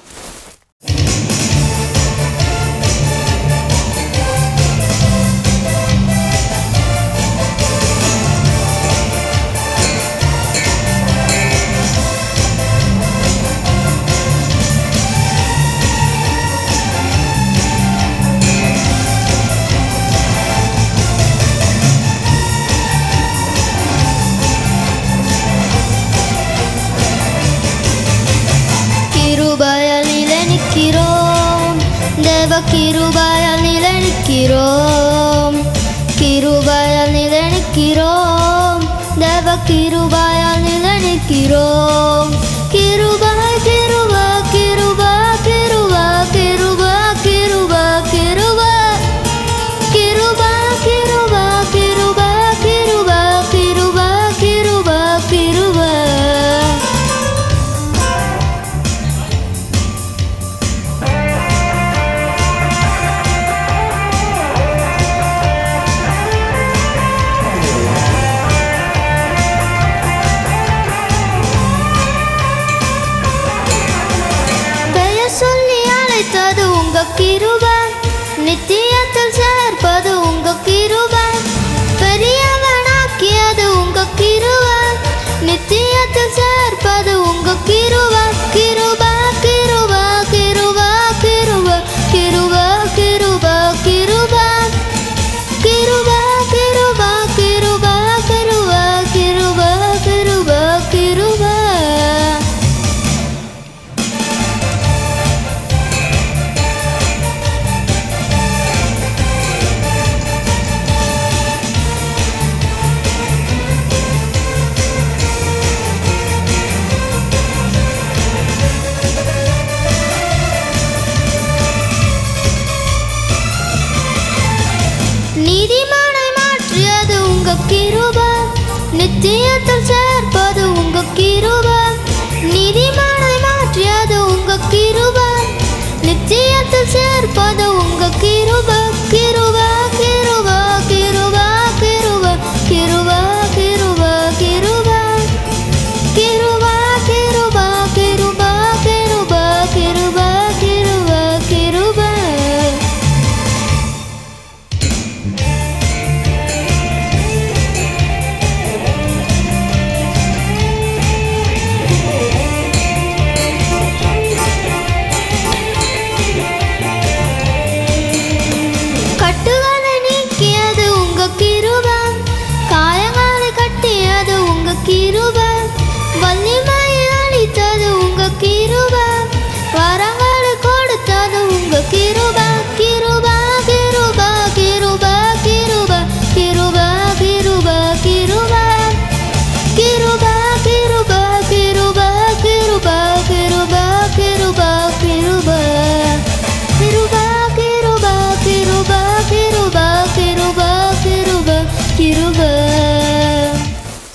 கிருபையால் நிலை நிற்கிறோம் தேவ கிருபையால் நிலை நிற்கிறோம் கிருபையால் நிலை நிற்கிறோம் தேவ கிருபையால் நிலை நிற்கிறோம் கிருபா கிருபா கிருபா கிருபா கிருபா கிருபா கிருபா கிருபா கிருபா கிருபா கிருபா கிருபா கிருபா கிருபா பெயர் சொல்லி அழைத்தது உங்க கிருபை நித்தியத்தில் சேர்ப்பது உங்க கிருபை பெரியவனாக்கியது உங்க கிருபை நித்தியத்தில் சேர்ப்பது உங்க கிருபை கிருபை கிருபை கிருபை கிருபை கிருபை கிருபை கிருபை கிருபை கிருபை கிருபை கிருபை கிருபை கிருபை கிருபை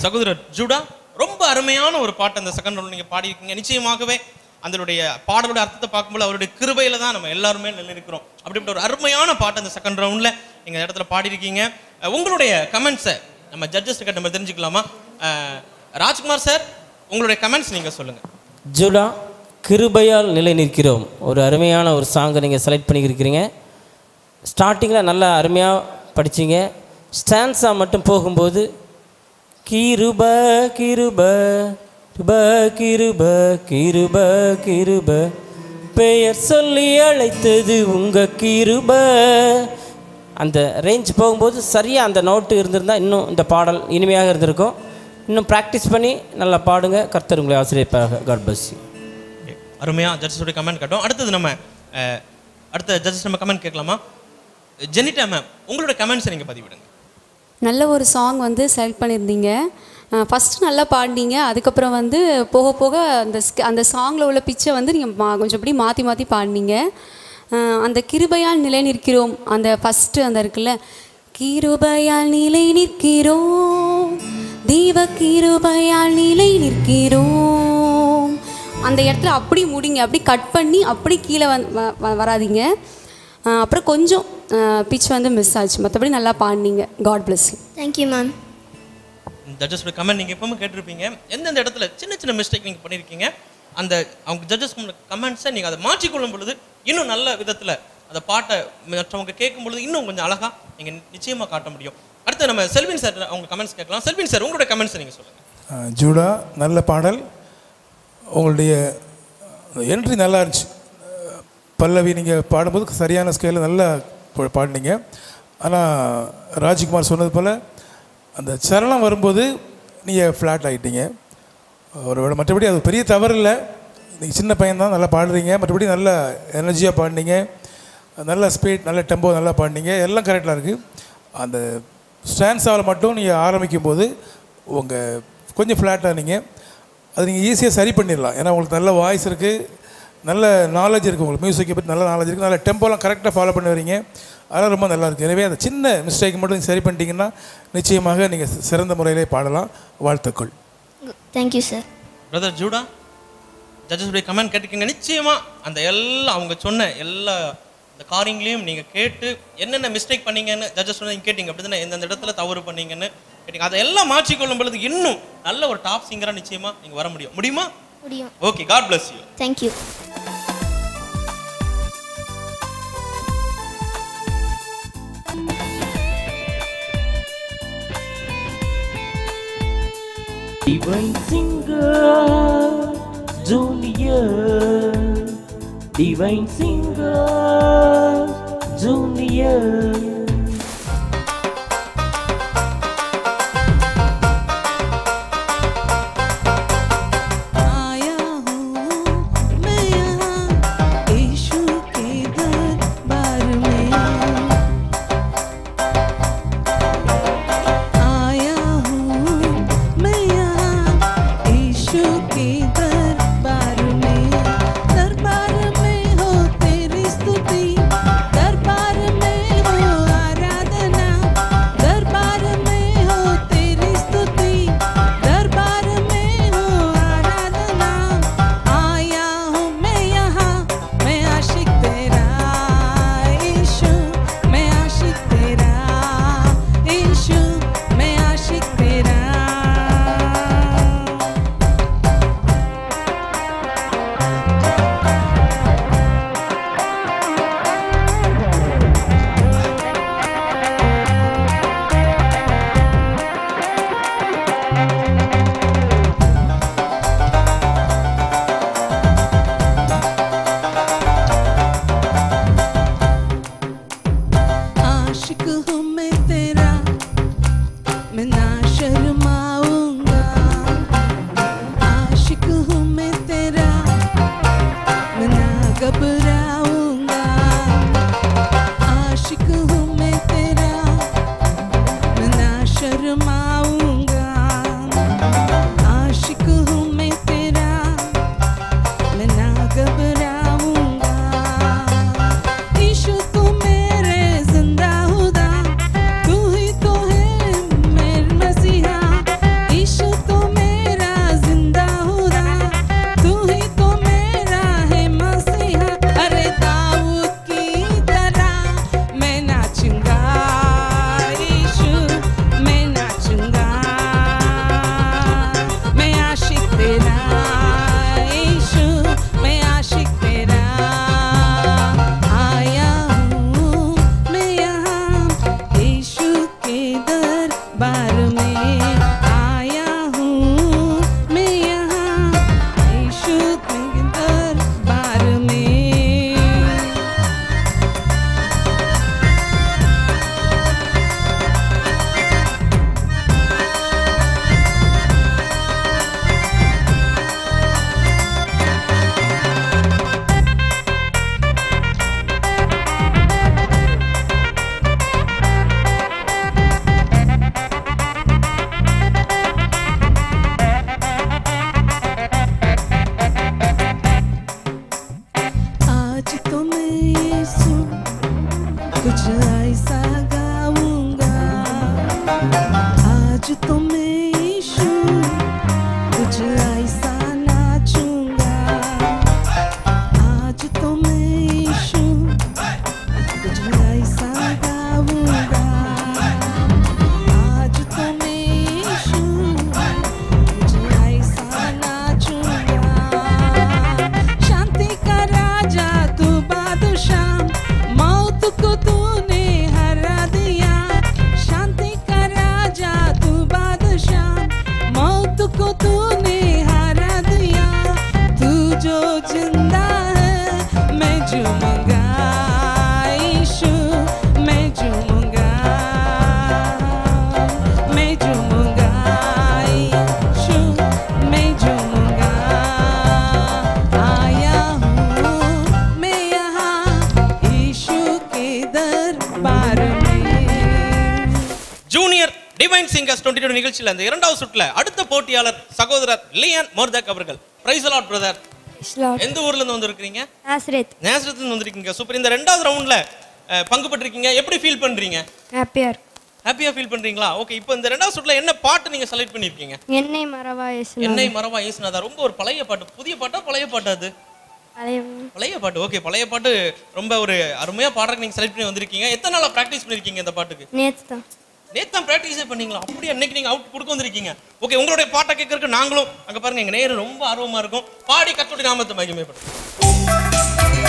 சகோதரர் ஜூடா ரொம்ப அருமையான ஒரு பாட்டு அந்த செகண்ட் ரவுண்ட் நீங்க பாடியிருக்கீங்க நிச்சயமாகவே அதனுடைய பாடலோட அர்த்தத்தை பார்க்கும்போது அவருடைய கிருபையில தான் நம்ம எல்லாருமே நிலைநிற்கிறோம் அப்படிப்பட்ட ஒரு அருமையான பாட்டு அந்த செகண்ட் ரவுண்ட்ல நீங்க இந்த இடத்துல பாடியிருக்கீங்க அஹ் உங்களுடைய கமெண்ட்ஸை நம்ம ஜட்ஜஸ் கிட்ட நம்ம தெரிஞ்சுக்கலாமா அஹ் ராஜ்குமார் சார் உங்களுடைய கமெண்ட்ஸ் நீங்க சொல்லுங்க ஜூடா கிருபையால் நிலை நிற்கிறோம் ஒரு அருமையான ஒரு சாங்கை நீங்கள் செலக்ட் பண்ணியிருக்கிறீங்க ஸ்டார்டிங்கில் நல்லா அருமையாக படிச்சீங்க ஸ்டான்ஸா மட்டும் போகும்போது கிருப கிருப கிருப கிருப கிருப கிருப பெயர் சொல்லி அழைத்தது உங்க கிருப அந்த ரேஞ்ச் போகும்போது சரியாக அந்த நோட்டு இருந்திருந்தால் இன்னும் இந்த பாடல் இனிமையாக இருந்திருக்கும் இன்னும் ப்ராக்டிஸ் பண்ணி நல்லா பாடுங்க கர்த்தர் உங்களை ஆசிரியப்பாக காட் பஸ் Okay. அருமையா ஜட்ஜஸோட கமெண்ட் கேட்டோம் அடுத்தது நம்ம அஹ், அடுத்த ஜட்ஜஸ் நம்ம கமெண்ட் கேட்கலாமா ஜெனிட்டா மேம் உங்களோட கமெண்ட்ஸை நீங்க பதிவிடுங்க நல்ல ஒரு சாங் வந்து செலக்ட் பண்ணியிருந்தீங்க ஃபஸ்ட்டு நல்லா பாடினீங்க அதுக்கப்புறம் வந்து போக போக அந்த ஸ்க- அந்த சாங்கில் உள்ள பிச்சை வந்து நீங்கள் மா கொஞ்சம் இப்படி மாற்றி மாற்றி பாடினீங்க அஹ் அந்த கிருபையால் நிலை நிற்கிறோம் அந்த ஃபஸ்ட்டு அந்த இருக்குல்ல கிருபையால் நிலை நிற்கிறோம் தெய்வ கிருபையால் நிலை நிற்கிறோம் அந்த இடத்துல அப்படி முடிங்க அப்படி கட் பண்ணி அப்படி கீழே வந் வ- வ- வராதீங்க அஹ் அப்புறம் கொஞ்சம் பிச் வந்து மிஸ் ஆச்சு மற்றபடி நல்லா பாடினீங்க God bless you thank you ma'am ஜட்ஜஸோட கமெண்ட் நீங்கள் எப்பவுமே கேட்டிருப்பீங்க எந்தெந்த இடத்துல சின்ன சின்ன மிஸ்டேக் நீங்கள் பண்ணியிருக்கீங்க அந்த அவங்க ஜட்ஜஸ் கமெண்ட்ஸை நீங்கள் அதை மாற்றிக்கொள்ளும் பொழுது இன்னும் நல்ல விதத்தில் அந்த பாட்டை மற்றவங்க கேட்கும் பொழுது இன்னும் கொஞ்சம் அழகாக நீங்கள் நிச்சயமாக காட்ட முடியும் அடுத்து நம்ம செல்வின் சார் அவங்க கமெண்ட்ஸ் கேட்கலாம் செல்வின் சார் உங்களோட கமெண்ட்ஸை நீங்கள் சொல்லுங்கள் அஹ் ஜூடா நல்ல பாடல் உங்களுடைய என்ட்ரி நல்லா இருந்துச்சு அஹ் பல்லவி நீங்கள் பாடும்போது சரியான ஸ்கேலில் நல்லா பா- பாடினீங்க ஆனால் ராஜ்குமார் சொன்னது போல் அந்த சரணம் வரும்போது நீங்கள் ஃப்ளாட் ஆகிட்டீங்க ஒரு வேளை மற்றபடி அது பெரிய தவறு இல்லை நீங்கள் சின்ன பையன் தான் நல்லா பாடுறீங்க மற்றபடி நல்ல எனர்ஜியாக பாடினீங்க நல்ல ஸ்பீட் நல்ல டெம்போ நல்லா பாடினீங்க எல்லாம் கரெக்டாக இருக்குது அந்த ஸ்டான்ஸாவில் மட்டும் நீங்கள் ஆரம்பிக்கும் போது உங்கள் கொஞ்சம் ஃப்ளாட்டாக நீங்கள் அது நீங்கள் ஈஸியாக சரி பண்ணிடலாம் ஏன்னா உங்களுக்கு நல்ல வாய்ஸ் இருக்குது நல்ல நாலேஜ் இருக்குது உங்களுக்கு மியூசிக்கை பற்றி நல்ல நாலேஜ் இருக்குது நல்ல டெம்போலாம் கரெக்டாக ஃபாலோ பண்ணி வரீங்க அதெல்லாம் ரொம்ப நல்லா இருக்குது எனவே அந்த சின்ன மிஸ்டேக் மட்டும் நீங்கள் சரி பண்ணிட்டீங்கன்னா நிச்சயமாக நீங்கள் சிறந்த முறையிலே பாடலாம் வாழ்த்துக்கள் தேங்க்யூ சார் பிரதர் ஜூடா ஜட்ஜஸுடைய கமெண்ட் கேட்டிருக்கீங்க நிச்சயமாக அந்த எல்லா அவங்க சொன்ன எல்லா இந்த காரியங்களையும் நீங்கள் கேட்டு என்னென்ன மிஸ்டேக் பண்ணீங்கன்னு ஜட்ஜஸ் சொன்ன நீங்கள் கேட்டீங்க அப்படி தானே எந்தெந்த இடத்துல தவறு பண்ணீங்கன்னு கேட்டீங்க அதெல்லாம் மாற்றிக்கொள்ளும் பொழுது இன்னும் நல்ல ஒரு டாப் சிங்கராக நிச்சயமாக நீங்கள் வர முடியும் முடியுமா முடியும் okay God bless you thank you Divine Singer Junior Divine Singer Junior आया हूँ मैं यहाँ यीशु के दरबार में आया हूँ मैं यहाँ यीशु के दरबार में दरबार में हो तेरी स्तुति दरबार में हो तुझे ऐसा नाचूंगा आज तो मैं यीशु तुझे ऐसा गाऊंगा आज तो मैं यीशु तुझे ऐसा नाचूंगा शांति का राजा तू बादशाह मौत को तूने हरा दिया शांति का राजा तू बादशाह मौत को तूने हरा दिया तू जो जिंदा है मैं झूमूंगा यीशु मैं झूमूंगा मैं झूमूंगा यीशु मैं झूमूंगा आया हूँ मैं यहाँ यीशु के दरबार में junior divine singers twenty two நிகழ்ச்சியில் அந்த இரண்டாவது சுற்றுல அடுத்த போட்டியாளர் சகோதரர் லியான் மோர்தக் அவர்கள் பிரைஸ் லாட் பிரதர் எந்த ஊர்ல இருந்து வந்திருக்கீங்க ஆசிரியத் நேசரத்துல இருந்து வந்திருக்கீங்க சூப்பர் இந்த ரெண்டாவது ரவுண்ட்ல பங்கு பெற்றிருக்கீங்க எப்படி ஃபீல் பண்றீங்க ஹாப்பியார் ஹாப்பியா ஃபீல் பண்றீங்களா ஓகே இப்போ இந்த ரெண்டாவது சுற்றுல என்ன பாட்டு நீங்க செலக்ட் பண்ணிருக்கீங்க என்னை மறவா என்னை மரவா ஏசுனாதா ரொம்ப ஒரு பழைய பாட்டு புதிய பாட்டா பழைய பாட்டா அது பழைய பாட்டு ஓகே பழைய பாட்டு ரொம்ப ஒரு அருமையா பாடுறதுக்கு நீங்க செலக்ட் பண்ணி வந்திருக்கீங்க எத்தனை நாளா ப்ராக்டிஸ் பண்ணிருக்கீங்க இந்த பாட்டுக்கு நேற்று தான் நேத்து தான் ப்ராக்டிஸே பண்ணீங்களா அப்படி அன்னைக்கு நீங்க அவுட் கொடுக்க வந்திருக்கீங்க ஓகே உங்களுடைய பாட்டை கேட்கறதுக்கு நாங்களும் அங்க பாருங்க எங்க நேரம் ரொம்ப ஆர்வமா இருக்கும் பாடி கத்துடைய நாமத்தை மகிமைப்படும்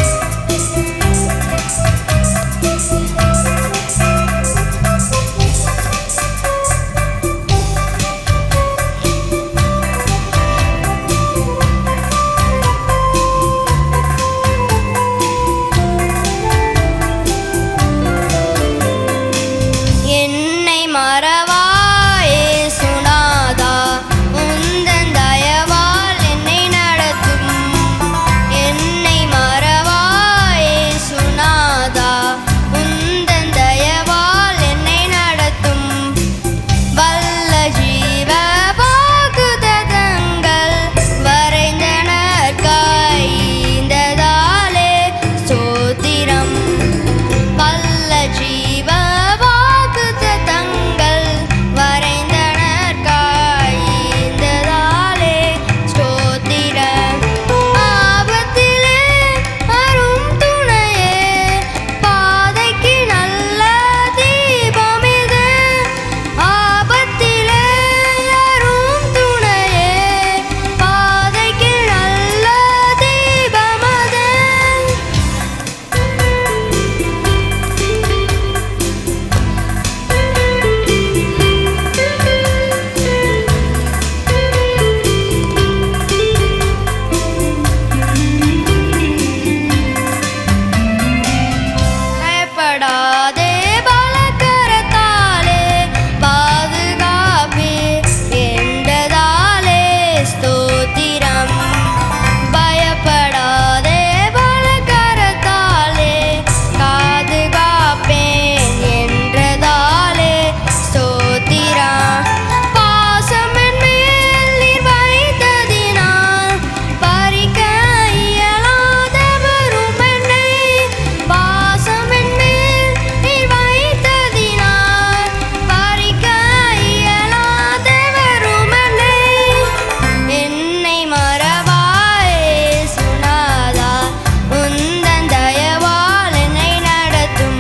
என்னை மறவாயே சுனாதா உந்தன் தயவால் என்னை நடத்தும் என்னை மறவாயே சுனாதா உந்தன் தயவால் என்னை நடத்தும் வல்ல ஜீவ வாக்குதத்தங்கள் வரைந்தனர் காய்ந்ததாலே சோத்திரம் வல்ல ஜீவ வாக்குத்தத்தங்கள் வரைந்தனர் காய்ந்ததாலே ஸ்தோத்திரம் ஆபத்திலே அரும் துணையே பாதைக்கு நல்ல தீபமிது ஆபத்திலே அரும் துணையே பாதைக்கு நல்ல தீபமது பயப்படாதே பலக்கரத்தாலே பாதுகாப்பே என்றதாலே ஸ்தோத்திரம் பயப்படாதே பலக்கரத்தாலே பாதுகாப்பேன் என்றதாலே ஸ்தோத்திரம் பாசம் என் மேல் நீர் வைத்ததினால் பறிக்க இயலாதவரும் என்னை பாசம் என் மேல் நீர் வைத்ததினால் பறிக்க இயலாதவரும் என்னை என்னை மறவாயே சுனாதா உந்தன் தயவால் என்னை நடத்தும்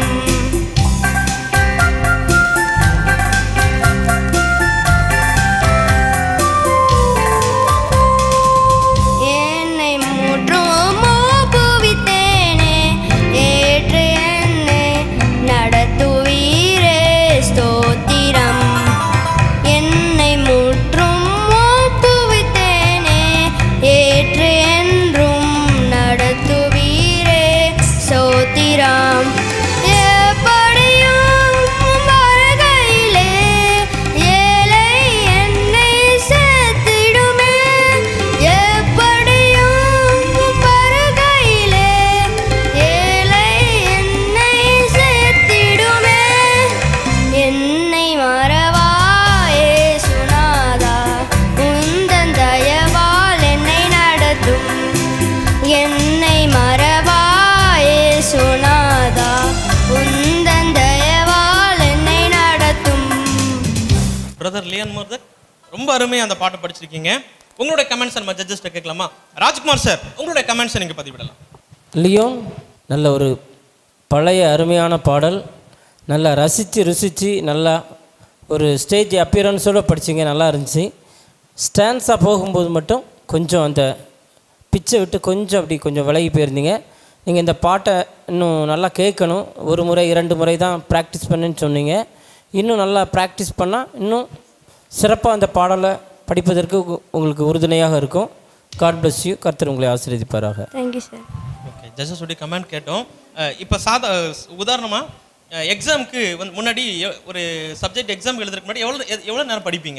என்னை முற்றும் மூப்புவித்தேனே ஏற்று என்னை நடத்துவீரே ஸ்தோத்திரம் என்னை முற்றும் மூப்புவித்தேனே ஏற்று என்றும் நடத்துவீரே ஸ்தோத்திரம் எப்படியும் வருகையிலே ஏழை என்னை சேர்த்திடுமே எப்படியும் வருகையிலே ஏழை என்னை சேர்த்திடுமே என்னை மறவாயே சுனாதா உந்தன் தயவால் என்னை நடத்தும் என்னை மறவாயே சுனாதா உந்தன் தயவால் என்னை நடத்தும் பிரதர் லியான் மோர்தக் ரொம்ப அருமையா அந்த பாட்டை படிச்சிருக்கீங்க உங்களுடைய கமெண்ட்ஸ் நம்ம ஜட்ஜஸ்ட்ட கேட்கலாமா ராஜ்குமார் சார் உங்களுடைய கமெண்ட்ஸை நீங்கள் பதிவிடலாம் லியோன் நல்ல ஒரு பழைய அருமையான பாடல் நல்லா ரசித்து ருசித்து நல்லா ஒரு ஸ்டேஜ் அப்பியரன்ஸோடு படிச்சீங்க நல்லா இருந்துச்சு ஸ்டான்ஸாக போகும்போது மட்டும் கொஞ்சம் அந்த பிச்சை விட்டு கொஞ்சம் அப்படி கொஞ்சம் விலகி போயிருந்தீங்க நீங்கள் இந்த பாட்டை இன்னும் நல்லா கேட்கணும் ஒரு முறை இரண்டு முறை தான் ப்ராக்டிஸ் பண்ணுன்னு சொன்னீங்க இன்னும் நல்லா ப்ராக்டிஸ் பண்ணால் இன்னும் சிறப்பாக அந்த பாடலை படிப்பதற்கு உ- உங்களுக்கு உறுதுணையாக இருக்கும் காட் bless யூ கர்த்தர் உங்களை ஆசீர்வதிப்பாராக தேங்க்யூ சார் ஓகே ஜட்ஜஸோடைய கமெண்ட் கேட்டோம் இப்போ சாதா உதாரணமாக எக்ஸாமுக்கு வந்து முன்னாடி எ- ஒரு சப்ஜெக்ட் எக்ஸாம் எழுதுறதுக்கு முன்னாடி எவ்வளோ எ- எவ்வளோ நேரம் படிப்பீங்க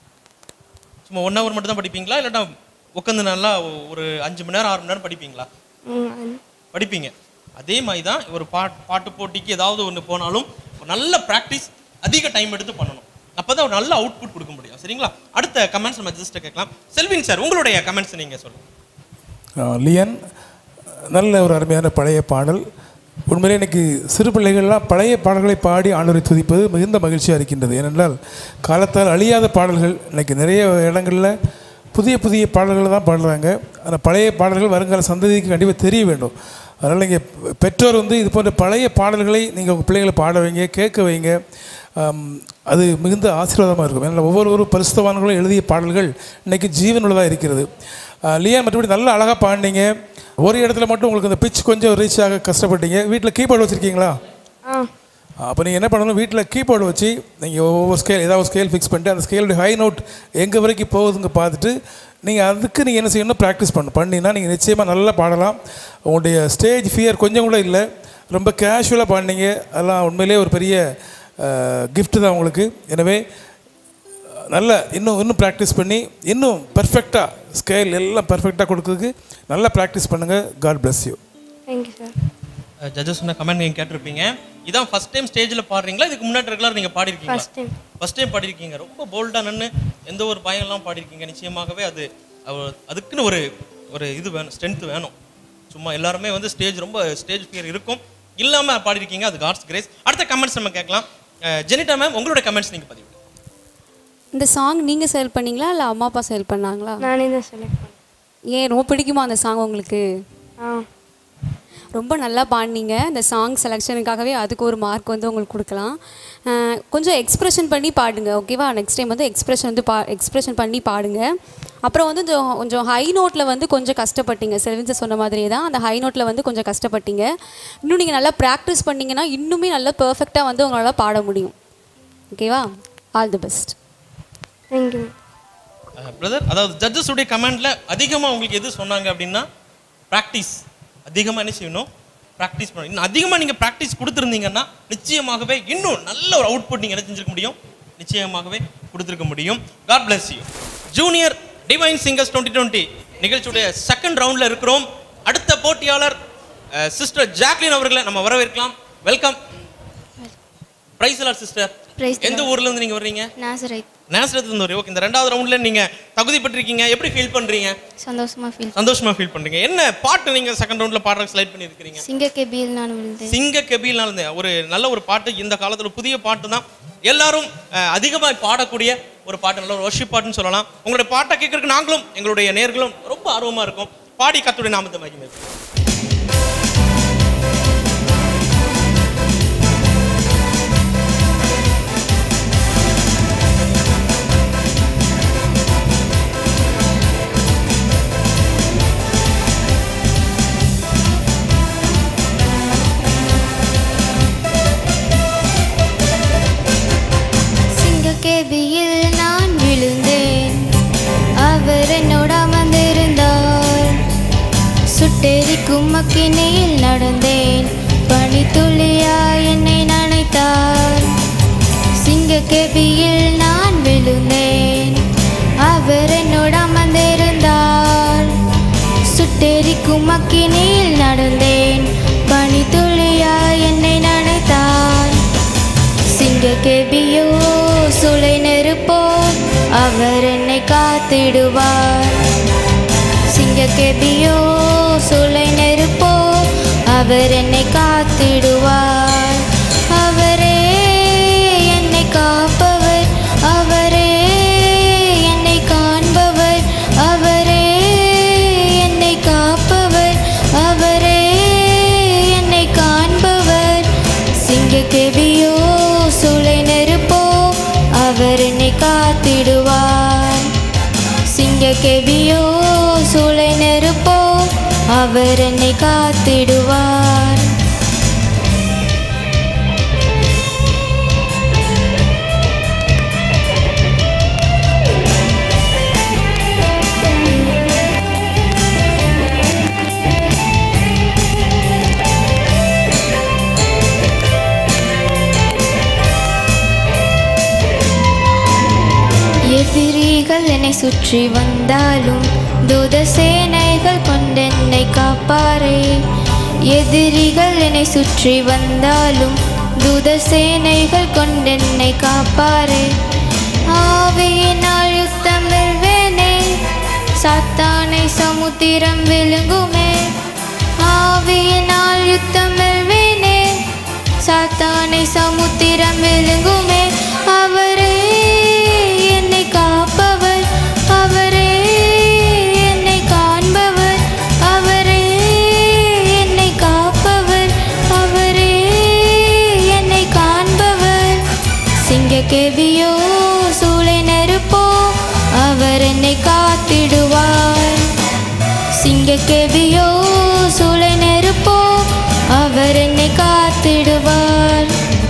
சும்மா ஒன் ஹவர் மட்டும் தான் படிப்பீங்களா இல்லாட்டா உட்காந்து நல்லா ஒரு அஞ்சு மணி நேரம் ஆறு மணி நேரம் படிப்பீங்களா படிப்பீங்க அதே மாதிரி தான் ஒரு பாட் பாட்டு போட்டிக்கு ஏதாவது ஒன்று போனாலும் ஒரு நல்ல ப்ராக்டிஸ் அதிக டைம் எடுத்து பண்ணணும் அப்போ தான் ஒரு நல்ல அவுட்புட் கொடுக்க முடியும் சரிங்களா அடுத்த கமெண்ட்ஸ் நம்ம ஜஸ்ட் கேட்கலாம் செல்வின் சார் உங்களுடைய கமெண்ட்ஸ் நீங்கள் சொல்லுங்கள் ஆ, லியன் நல்ல ஒரு அருமையான பழைய பாடல் உண்மையிலே எனக்கு சிறு பிள்ளைகள்லாம் பழைய பாடல்களை பாடி ஆண்டவரை துதிப்பது மிகுந்த மகிழ்ச்சியாக இருக்கின்றது ஏனென்றால் காலத்தால் அழியாத பாடல்கள் இன்னைக்கு நிறைய இடங்களில் புதிய புதிய பாடல்களை தான் பாடுறாங்க அந்த பழைய பாடல்கள் வருங்கால சந்ததிக்கு கண்டிப்பாக தெரிய வேண்டும் அதனால் நீங்கள் பெற்றோர் வந்து இது போன்ற பழைய பாடல்களை நீங்கள் உங்கள் பிள்ளைகளை பாட வைங்க கேட்க வைங்க ஆம், அது மிகுந்த ஆசீர்வாதமாக இருக்கும் ஏன்னா ஒவ்வொரு பரிசுத்தவான்களும் எழுதிய பாடல்கள் இன்றைக்கி ஜீவனுள்ளதாக இருக்கிறது ஆ, லியா மற்றபடி நல்லா அழகாக பாடினீங்க ஒரு இடத்துல மட்டும் உங்களுக்கு அந்த பிச் கொஞ்சம் ரீச் ஆக கஷ்டப்பட்டீங்க வீட்டில் கீபோர்டு வச்சுருக்கீங்களா ஆ அப்போ நீங்கள் என்ன பண்ணணும் வீட்டில் கீபோர்டு வச்சு நீங்கள் ஒவ்வொரு ஸ்கேல் ஏதாவது ஸ்கேல் ஃபிக்ஸ் பண்ணிட்டு அந்த ஸ்கேலுடைய ஹை நோட் எங்கே வரைக்கும் போகுதுங்க பார்த்துட்டு நீங்கள் அதுக்கு நீங்கள் என்ன செய்யணும் ப்ராக்டிஸ் பண்ணணும் பண்ணினா நீங்கள் நிச்சயமாக நல்லா பாடலாம் உங்களுடைய ஸ்டேஜ் ஃபியர் கொஞ்சம் கூட இல்லை ரொம்ப கேஷுவலாக பாடினீங்க அதெல்லாம் உண்மையிலே ஒரு பெரிய gift தான் உங்களுக்கு எனவே நல்ல இன்னும் இன்னும் ப்ராக்டிஸ் பண்ணி இன்னும் பர்ஃபெக்டாக ஸ்கேல் எல்லாம் பர்ஃபெக்டாக கொடுக்கறதுக்கு நல்லா ப்ராக்டிஸ் பண்ணுங்கள் God bless you thank you sir judges சொன்ன கமெண்ட் நீங்கள் கேட்டிருப்பீங்க இதான் ஃபர்ஸ்ட் டைம் ஸ்டேஜில் பாடுறீங்களா இதுக்கு முன்னாடி ரெகுலர் நீங்கள் பாடிருக்கீங்களா ஃபர்ஸ்ட் டைம் ஃபர்ஸ்ட் டைம் பாடிருக்கீங்க ரொம்ப போல்டாக நின்று எந்த ஒரு பயம்லாம் பாடிருக்கீங்க நிச்சயமாகவே அது அவ- அதுக்குன்னு ஒரு ஒரு இது வேணும் ஸ்ட்ரென்த் வேணும் சும்மா எல்லாருமே வந்து ஸ்டேஜ் ரொம்ப ஸ்டேஜ் ஃபியர் இருக்கும் இல்லாமல் பாடிருக்கீங்க அது காட்ஸ் கிரேஸ் அடுத்த கமெண்ட்ஸ் நம்ம கேட்கலாம் அஹ், ஜெனிட்டா மேம் உங்களோட கமெண்ட்ஸ் நீங்கள் பதிவு இந்த சாங் நீங்கள் செல் பண்ணீங்களா இல்லை அம்மா அப்பா செல் பண்ணாங்களா நானே தான் செலக்ட் பண்ணேன் ஏன் ரொம்ப பிடிக்குமா அந்த சாங் உங்களுக்கு ஆ ரொம்ப நல்லா பாடினீங்க இந்த சாங் செலெக்ஷனுக்காகவே அதுக்கு ஒரு மார்க் வந்து உங்களுக்கு கொடுக்கலாம் அஹ் கொஞ்சம் எக்ஸ்ப்ரெஷன் பண்ணி பாடுங்க ஓகேவா நெக்ஸ்ட் டைம் வந்து எக்ஸ்ப்ரெஷன் வந்து பா எக்ஸ்ப்ரெஷன் பண்ணி பாடுங்க அப்புறம் வந்து கொஞ்சம் கொஞ்சம் ஹை நோட்டில் வந்து கொஞ்சம் கஷ்டப்பட்டீங்க செல்வின் சொன்ன மாதிரியே தான் அந்த ஹை நோட்டில் வந்து கொஞ்சம் கஷ்டப்பட்டீங்க இன்னும் நீங்கள் நல்லா ப்ராக்டிஸ் பண்ணீங்கன்னா இன்னுமே நல்லா பெர்ஃபெக்டாக வந்து உங்களால் பாட முடியும் ஓகேவா all the best thank you brother அதாவது ஜட்ஜஸ் உடைய கமெண்ட்ல அதிகமாக உங்களுக்கு எது சொன்னாங்க அப்படின்னா ப்ராக்டிஸ் அதிகமாக என்ன செய்யணும் ப்ராக்டிஸ் பண்ணணும் இன்னும் அதிகமாக நீங்கள் ப்ராக்டிஸ் கொடுத்துருந்தீங்கன்னா நிச்சயமாகவே இன்னும் நல்ல ஒரு அவுட்புட் நீங்கள் என்ன செஞ்சிருக்க முடியும் நிச்சயமாகவே கொடுத்துருக்க முடியும் God bless you junior divine singers twenty twenty நிகழ்ச்சியுடைய செகண்ட் ரவுண்டில் இருக்கிறோம் அடுத்த போட்டியாளர் சிஸ்டர் ஜாக்லின் அவர்களை நம்ம வரவேற்கலாம் welcome praise Lord sister Praise the எந்த ஊர்ல இருந்து நீங்க வர்றீங்க நாசரைத் நேசரத்துல இருந்து ஓகே இந்த ரெண்டாவது ரவுண்ட்ல நீங்க தகுதி பெற்றிருக்கீங்க எப்படி ஃபீல் பண்றீங்க சந்தோஷமாக ஃபீல் சந்தோஷமா ஃபீல் பண்றீங்க என்ன பாட்டு நீங்க செகண்ட் ரவுண்ட்ல பாடுறதுக்கு செலக்ட் பண்ணியிருக்கீங்க சிங்கக்கே பீல் நான் விழுந்தேன் சிங்க கெபில்னால இருந்து ஒரு நல்ல ஒரு பாட்டு இந்த காலத்துல புதிய பாட்டு தான் எல்லாரும் அஹ், அதிகமாய் பாடக்கூடிய ஒரு பாட்டு நல்ல ஒரு ஒர்ஷிப் பாட்டுன்னு சொல்லலாம் உங்களுடைய பாட்டை கேட்கறதுக்கு நாங்களும் எங்களுடைய நேர்களும் ரொம்ப ஆர்வமா இருக்கும் பாடி கத்துடைய நாமத்தை மகிமை சிங்கக்கேபியில் நான் விழுந்தேன் அவர் என்னோட அமர்ந்திருந்தார் சுட்டெரிக்கும் அக்கினியில் நடந்தேன் பனித்துளியா என்னை நனைத்தார் சிங்கக்கேபியில் நான் விழுந்தேன் அவர் என்னோட அமர்ந்திருந்தார் சுட்டெரிக்கும் அக்கினியில் நடந்தேன் பனித்துளியா என்னை நனைத்தார் சிங்கக்கேபியோ சுளை நெருப்போ அவர் என்னை காத்திடுவார் சிங்கக்கேபியோ சுளை நெருப்போ அவர் என்னை காத்திடுவார் அவரே என்னை காப்பவர் அவரே என்னை காண்பவர் அவர் என்னை காத்திடுவார் எதிரிகள் என்னை சுற்றி வந்தாலும் தூத சேனைகள் கொண்டென்னை காப்பாரே எதிரிகள் என்னை சுற்றி வந்தாலும் தூத சேனைகள் கொண்டென்னை காப்பாரே ஆவியினால் யுத்தம் வெல்வேனே சாத்தானை சமுத்திரம் விழுங்குமே ஆவியினால் யுத்தம் வெல்வேனே சாத்தானை சமுத்திரம் விழுங்குமே அவரே என்னை காப்பவர் அவரே என்னை காண்பவர் அவரே என்னை காப்பவர் அவரே என்னை காண்பவர் சிங்கக்கேவியோ சூளை நெருப்போ அவர் என்னை காத்திடுவார் சிங்கக்கேவியோ சூளை நெருப்போ அவர் என்னை காத்திடுவார்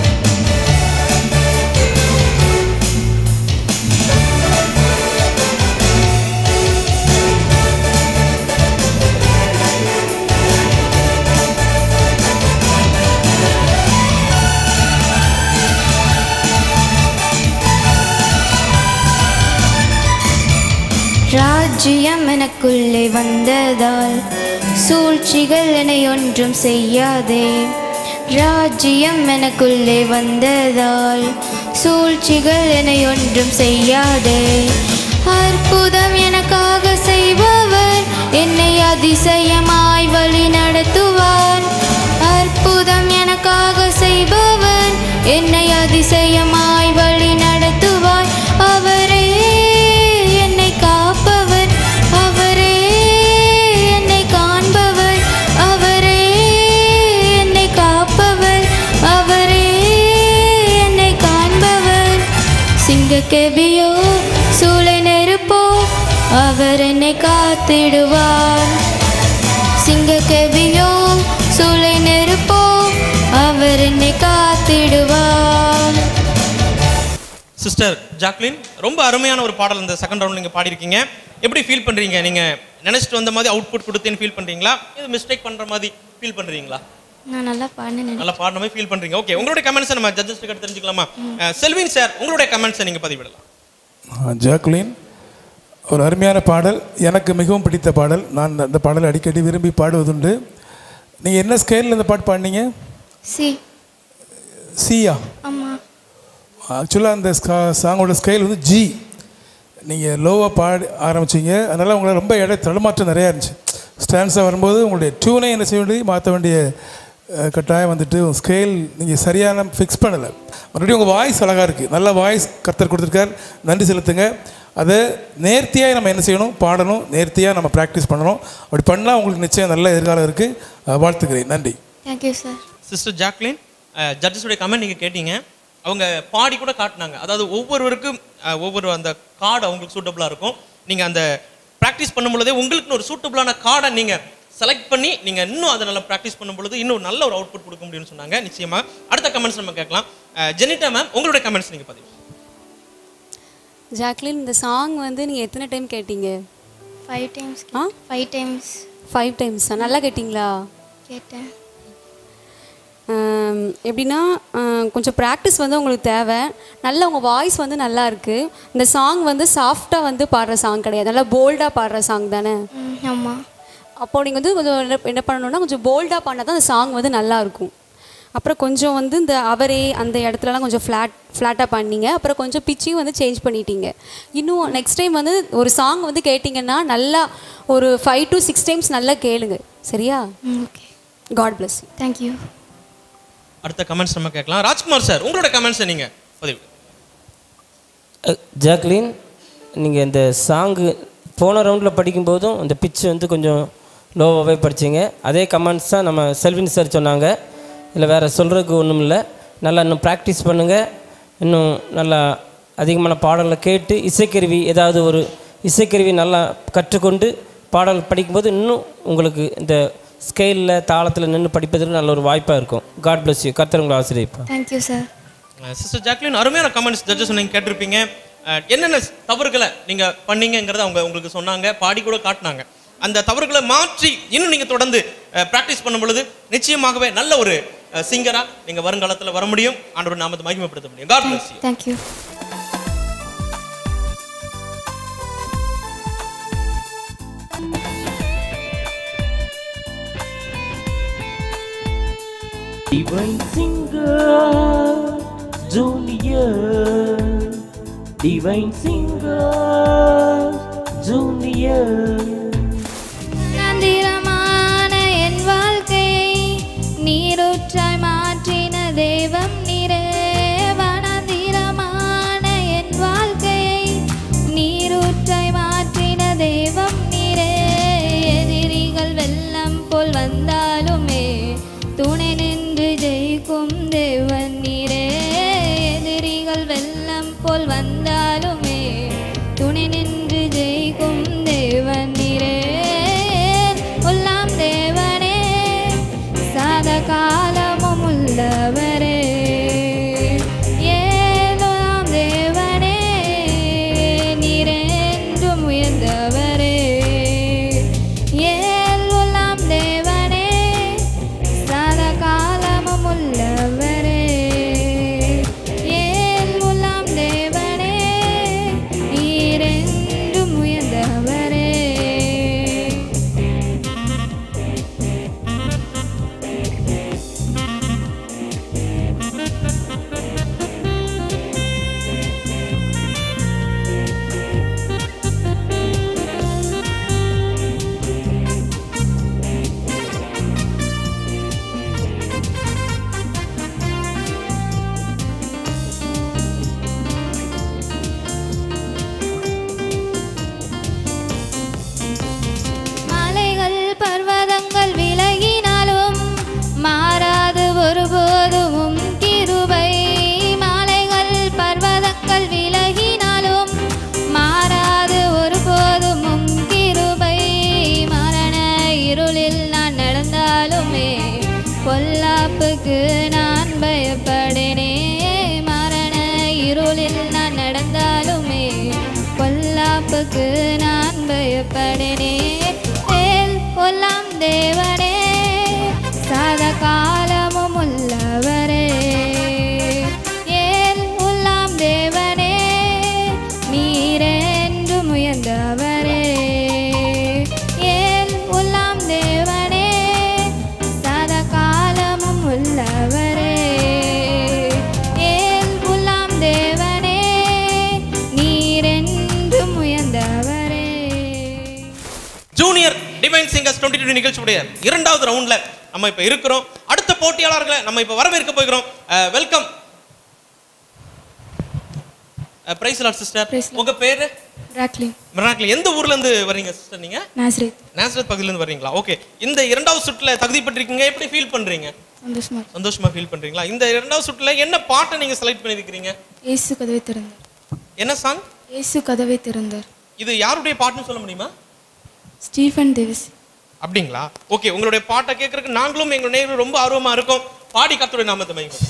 ராஜ்யம் எனக்குள்ளே வந்ததால் சூழ்ச்சிகள் என்னை ஒன்றும் செய்யாதே ராஜ்யம் எனக்குள்ளே வந்ததால் சூழ்ச்சிகள் என்னை ஒன்றும் செய்யாதே அற்புதம் எனக்காக செய்பவர் என்னை அதிசயமாய் வழி நடத்துவார் அற்புதம் எனக்காக செய்பவர் என்னை அதிசயமாய் வழி நடத்துவார் அவரே என்னை காப்பவர் அவரே என்னை காண்பவர் அவரே என்னை காப்பவர் அவரே என்னை காண்பவர் சிங்கக்கெபியோ சூளை நெருப்போ அவர் என்னை காத்திடுவார் சிங்கக்கெபியோ சூளை நெருப்போ அவர் என்னை காத்திடுவார் சிஸ்டர் ஜாக்லின் ரொம்ப அருமையான ஒரு பாடல் இந்த செகண்ட் ரவுண்ட் நீங்கள் பாடியிருக்கீங்க எப்படி ஃபீல் பண்ணுறீங்க நீங்கள் நினச்சிட்டு வந்த மாதிரி அவுட்புட் கொடுத்தேன்னு ஃபீல் பண்ணுறீங்களா இது மிஸ்டேக் பண்ணுற மாதிரி ஃபீல் பண்ணுறீங்களா நான் நல்லா பாடினேன் நல்லா பாடின மாதிரி ஃபீல் பண்ணுறீங்க ஓகே உங்களுடைய கமெண்ட்ஸை நம்ம ஜட்ஜஸ் கிட்ட தெரிஞ்சுக்கலாமா அஹ், செல்வின் சார் உங்களுடைய கமெண்ட்ஸை நீங்கள் பதிவிடலாம் ஜாக்லின் ஒரு அருமையான பாடல் எனக்கு மிகவும் பிடித்த பாடல் நான் அந்த பாடலை அடிக்கடி விரும்பி பாடுவதுண்டு நீங்கள் என்ன ஸ்கேலில் இந்த பாட்டு பாடினீங்க சி சியா ஆமாம் ஆக்சுவலாக அந்த சாங்கோட ஸ்கேல் வந்து ஜி நீங்கள் லோவாக பாடி ஆரம்பிச்சீங்க அதனால் உங்களுக்கு ரொம்ப இட தடுமாற்றம் நிறையா இருந்துச்சு ஸ்டான்ஸாக வரும்போது உங்களுடைய டியூனை என்ன செய்ய வேண்டியது மாற்ற வேண்டிய அஹ், கட்டாயம் வந்துட்டு ஸ்கேல் நீங்கள் சரியான ஃபிக்ஸ் பண்ணலை மறுபடியும் உங்கள் வாய்ஸ் அழகாக இருக்குது நல்ல வாய்ஸ் கர்த்தர் கொடுத்துருக்கார் நன்றி செலுத்துங்க அதை நேர்த்தியாக நம்ம என்ன செய்யணும் பாடணும் நேர்த்தியாக நம்ம ப்ராக்டிஸ் பண்ணணும் அப்படி பண்ணால் உங்களுக்கு நிச்சயம் நல்ல எதிர்காலம் இருக்குது வாழ்த்துக்கிறேன் நன்றி தேங்க்யூ சார் சிஸ்டர் ஜாக்லின் ஜட்ஜஸுடைய கமெண்ட் நீங்கள் கேட்டீங்க அவங்க பாடி கூட காட்டினாங்க அதாவது ஒவ்வொருவருக்கும் அஹ், ஒவ்வொரு அந்த கார்டு அவங்களுக்கு சூட்டபுளாக இருக்கும் நீங்கள் அந்த ப்ராக்டிஸ் பண்ணும் பொழுதே உங்களுக்குன்னு ஒரு சூட்டபுளான கார்டை நீங்கள் செலக்ட் பண்ணி நீங்கள் இன்னும் அதை நல்லா ப்ராக்டிஸ் பண்ணும் பொழுது இன்னும் நல்ல ஒரு அவுட்புட் கொடுக்க முடியும்னு சொன்னாங்க நிச்சயமாக அடுத்த கமெண்ட்ஸ் நம்ம கேட்கலாம் அஹ், ஜெனிட்டா மேம் உங்களுடைய கமெண்ட்ஸ் நீங்கள் பதிவு ஜாக்லின் இந்த சாங் வந்து நீங்கள் எத்தனை டைம் கேட்டீங்க ஃபைவ் டைம்ஸ் ஆ ஃபைவ் டைம்ஸ் ஃபைவ் டைம்ஸா நல்லா கேட்டிங்களா கேட்டேன் ஆம், எப்படின்னா ஆ, கொஞ்சம் ப்ராக்டிஸ் வந்து உங்களுக்கு தேவை நல்ல உங்கள் வாய்ஸ் வந்து நல்லா இருக்குது இந்த சாங் வந்து சாஃப்டாக வந்து பாடுற சாங் கிடையாது நல்லா போல்டாக பாடுற சாங் தானே ம், ஆமாம் அப்போ நீங்கள் வந்து கொஞ்சம் என்ன- என்ன பண்ணணும்னா கொஞ்சம் போல்டாக பாடினா தான் அந்த சாங் வந்து நல்லா இருக்கும் அப்புறம் கொஞ்சம் வந்து இந்த அவரே அந்த இடத்துலலாம் கொஞ்சம் ஃப்ளாட் ஃப்ளாட்டாக பண்ணீங்க அப்புறம் கொஞ்சம் பிச்சையும் வந்து சேஞ்ச் பண்ணிட்டீங்க இன்னும் நெக்ஸ்ட் டைம் வந்து ஒரு சாங் வந்து கேட்டிங்கன்னா நல்லா ஒரு ஃபைவ் டு சிக்ஸ் டைம்ஸ் நல்லா கேளுங்க சரியா ம் okay God bless you thank you அடுத்த கமெண்ட்ஸ் நம்ம கேட்கலாம் ராஜ்குமார் சார் உங்களோட கமெண்ட்ஸை நீங்கள் பதிவு அஹ், ஜாக்லின் நீங்கள் இந்த சாங்கு போன ரவுண்டில் படிக்கும்போதும் அந்த பிச் வந்து கொஞ்சம் லோவாகவே படிச்சீங்க அதே கமெண்ட்ஸ் தான் நம்ம செல்வின் சார் சொன்னாங்க இதில் வேறு சொல்கிறதுக்கு ஒன்றும் இல்லை நல்லா இன்னும் ப்ராக்டிஸ் பண்ணுங்கள் இன்னும் நல்லா அதிகமான பாடல்களை கேட்டு இசைக்கருவி ஏதாவது ஒரு இசைக்கருவி நல்லா கற்றுக்கொண்டு பாடல் படிக்கும்போது இன்னும் உங்களுக்கு இந்த ஸ்கேலில் தாளத்தில் நின்று படிப்பதற்கு நல்ல ஒரு வாய்ப்பாக இருக்கும் காட் bless யூ கர்த்தர் உங்களை ஆசிரியப்பா தேங்க்யூ சார் சிஸ்டர் ஜாக்லின் அருமையான கமெண்ட்ஸ் ஜட்ஜஸ் நீங்கள் கேட்டிருப்பீங்க அஹ், என்னென்ன தவறுகளை நீங்கள் பண்ணீங்கங்கிறத அவங்க உங்களுக்கு சொன்னாங்க பாடி கூட காட்டினாங்க அந்த தவறுகளை மாற்றி இன்னும் நீங்கள் தொடர்ந்து ப்ராக்டிஸ் பண்ணும் பொழுது நிச்சயமாகவே நல்ல ஒரு சிங்கராக நீங்கள் வருங்காலத்தில் வர முடியும் ஆண்டவர் நாமத்தை மகிமைப்படுத்த முடியும் God bless you thank you Divine Singer Junior Divine Singer Junior நந்திரமான என் வாழ்க்கையை நீரூற்றாய் மாற்றின தெய்வம் நீரே வனந்திரமான என் வாழ்க்கையை நீரூற்றாய் மாற்றின தெய்வம் நீரே எதிரிகள் வெள்ளம் போல் வந்தாலுமே துணை நின்று ஜெயிக்கும் தேவன் நீரே எதிரிகள் வெள்ளம் போல் வந்தாலுமே துணை நின்று ஜெயிக்கும் தேவன் நீரே உள்ளாம் தேவனே சத காலமும் உள்ளவரே ஏலாம் தேவனே நீரென்றும் உயர்ந்தவரே ஏல் உள்ளாம் தேவனே சத காலமும் உள்ளவரே ஏல் உள்ளாம் தேவனே நீரென்றும் உயர்ந்தவரே மலைகள் பர்வதங்கள் விலகினாலும் மாறாது ஒருபோதும் உம் கிருபை மலைகள் பர்வதங்கள் விலகினாலும் மாறாது ஒருபோதும் உம் கிருபை மரண இருளில் நான் நடந்தாலுமே பொல்லாப்புக்கு நான் பயப்படேனே மரண இருளில் நான் நடந்தாலுமே பொல்லாப்புக்கு நான் பயப்படனே ஏல் கொல்லாம் தேவனே சத காலமும் உள்ளவரே ஏல் உள்ளாம் தேவனே நீரென்றும் உயர்ந்தவரே ஏல் உள்ளாம் தேவனே சத காலமும் உள்ளவரே ஏல் உள்ளாம் தேவனே நீரென்றும் உயர்ந்தவரே junior divine singers twenty two நிகழ்ச்சியுடைய இரண்டாவது ரவுண்ட்ல நம்ம இப்ப இருக்கிறோம் அடுத்த போட்டியாளர்களை நம்ம இப்ப வரவேற்க போகிறோம் welcome praise Lord sister Praise Lord. உங்க பேரு ராக்லின் மிராக்கிள் எந்த ஊர்ல இருந்து வர்றீங்க சிஸ்டர் நீங்க நாசரேத் நேசரத் பகுதியில இருந்து வர்றீங்களா ஓகே இந்த இரண்டாவது சுற்றுல தகுதி பெற்றிருக்கீங்க எப்படி ஃபீல் பண்றீங்க சந்தோஷமா சந்தோஷமா ஃபீல் பண்றீங்களா இந்த இரண்டாவது சுற்றுல என்ன பாட்டை நீங்க செலக்ட் பண்ணிருக்கீங்க இயேசு கதவை திறந்தார் என்ன சாங் இயேசு கதவை திறந்தார் இது யாருடைய பாட்டுன்னு சொல்ல முடியுமா ஸ்டீஃபன் டேவிஸ் அப்படிங்களா ஓகே உங்களுடைய பாட்டை கேட்கறதுக்கு நாங்களும் எங்க நேயர்களும் ரொம்ப ஆர்வமா இருக்கோம் பாடி கத்துடைய நாமத்தை மகிமை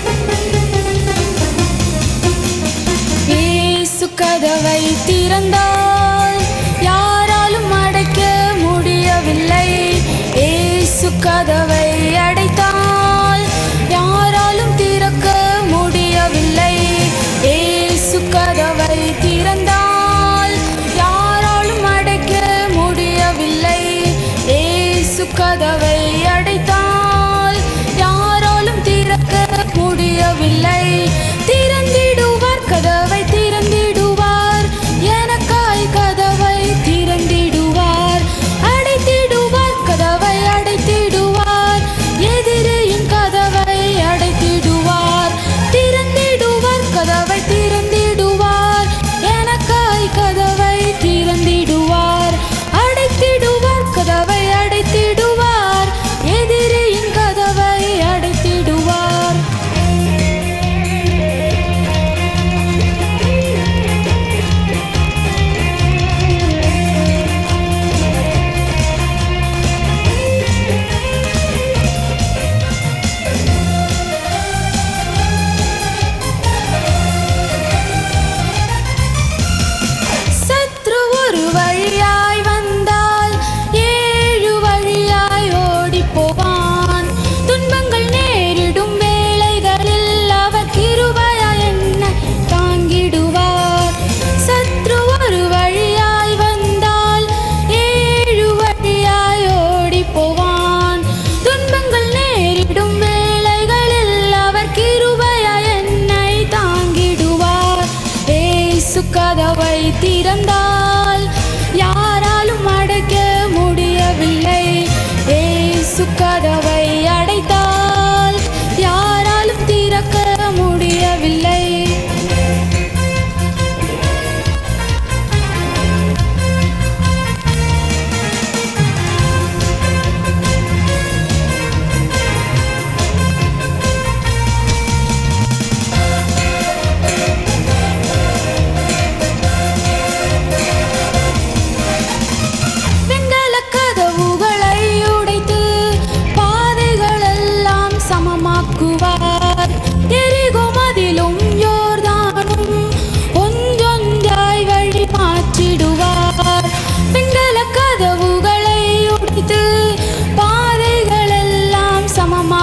இயேசு கதவை திறந்தார்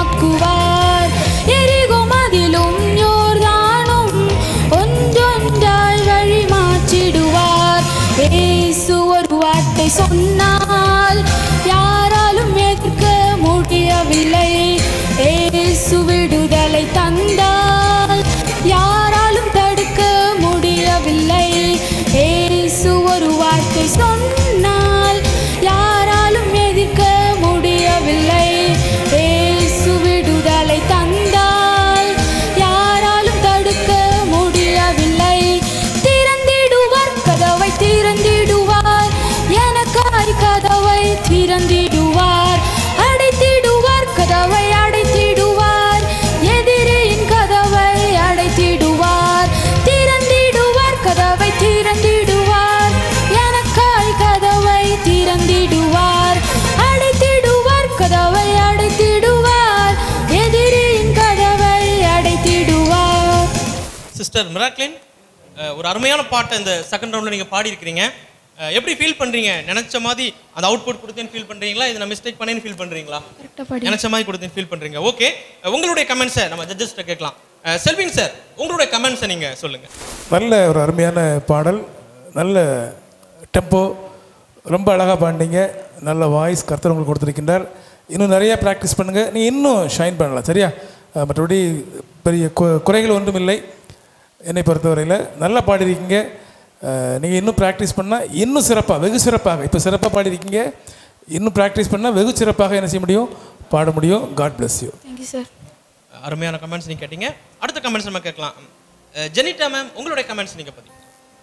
நோக்குவார் எரிகோ மதிலும் யோர்தானும் ஒன்றொன்றாய் வழி மாற்றிடுவார் ஏசு ஒரு வார்த்தை சொன்னால் யாராலும் எதிர்க்க முடியவில்லை ஏசு விடுதலை தந்தால் யாராலும் தடுக்க முடியவில்லை ஏசு ஒரு வார்த்தை சொன்னால் யாராலும் எதிர்க்க முடியவில்லை ஏசு விடுதலை தந்தால் யாராலும் தடுக்க முடியவில்லை திறந்திடுவார் கதவை திறந்திடுவார் எனக்காய் கதவை திறந்திடுவார் அடைத்திடுவார் கதவை அடைத்திடுவார் எதிரியின் கதவை அடைத்திடுவார் திறந்திடுவார் கதவை திறந்திடுவார் எனக்காய் கதவை திறந்திடுவார் அடைத்திடுவார் கதவை அடைத்திடுவார் எதிரியின் கதவை அடைத்திடுவார் சிஸ்டர் மிராக்லின் அஹ், ஒரு அருமையான பாட்டை இந்த செகண்ட் ரவுண்டில் நீங்கள் பாடியிருக்கிறீங்க அஹ், எப்படி ஃபீல் பண்ணுறீங்க நினச்ச மாதிரி அந்த அவுட்புட் கொடுத்தேன்னு ஃபீல் பண்ணுறீங்களா இதை நான் மிஸ்டேக் பண்ணேன்னு ஃபீல் பண்ணுறீங்களா நினச்ச மாதிரி கொடுத்தேன்னு ஃபீல் பண்ணுறீங்க ஓகே உங்களுடைய கமெண்ட்ஸை நம்ம ஜட்ஜஸ்ட்டை கேட்கலாம் அஹ், செல்வின் சார் உங்களுடைய கமெண்ட்ஸை நீங்கள் சொல்லுங்கள் நல்ல ஒரு அருமையான பாடல் நல்ல டெம்போ ரொம்ப அழகாக பாடினீங்க நல்ல வாய்ஸ் கர்த்தர் உங்களுக்கு கொடுத்துருக்கின்றார் இன்னும் நிறைய ப்ராக்டிஸ் பண்ணுங்கள் நீ இன்னும் ஷைன் பண்ணலாம் சரியா அஹ் மற்றபடி பெரிய கு- குறைகள் ஒன்றும் இல்லை என்னை பொறுத்தவரையில் நல்லா பாடிருக்கீங்க நீங்கள் இன்னும் ப்ராக்டிஸ் பண்ணால் இன்னும் சிறப்பாக வெகு சிறப்பாக இப்போ சிறப்பாக பாடிருக்கீங்க இன்னும் ப்ராக்டிஸ் பண்ணால் வெகு சிறப்பாக என்ன செய்ய முடியும் பாட முடியும் God bless you thank you sir அருமையான கமெண்ட்ஸ் நீங்கள் கேட்டீங்க அடுத்த கமெண்ட்ஸ் நம்ம கேட்கலாம் அஹ், ஜெனிட்டா மேம் உங்களுடைய கமெண்ட்ஸ் நீங்கள் பற்றி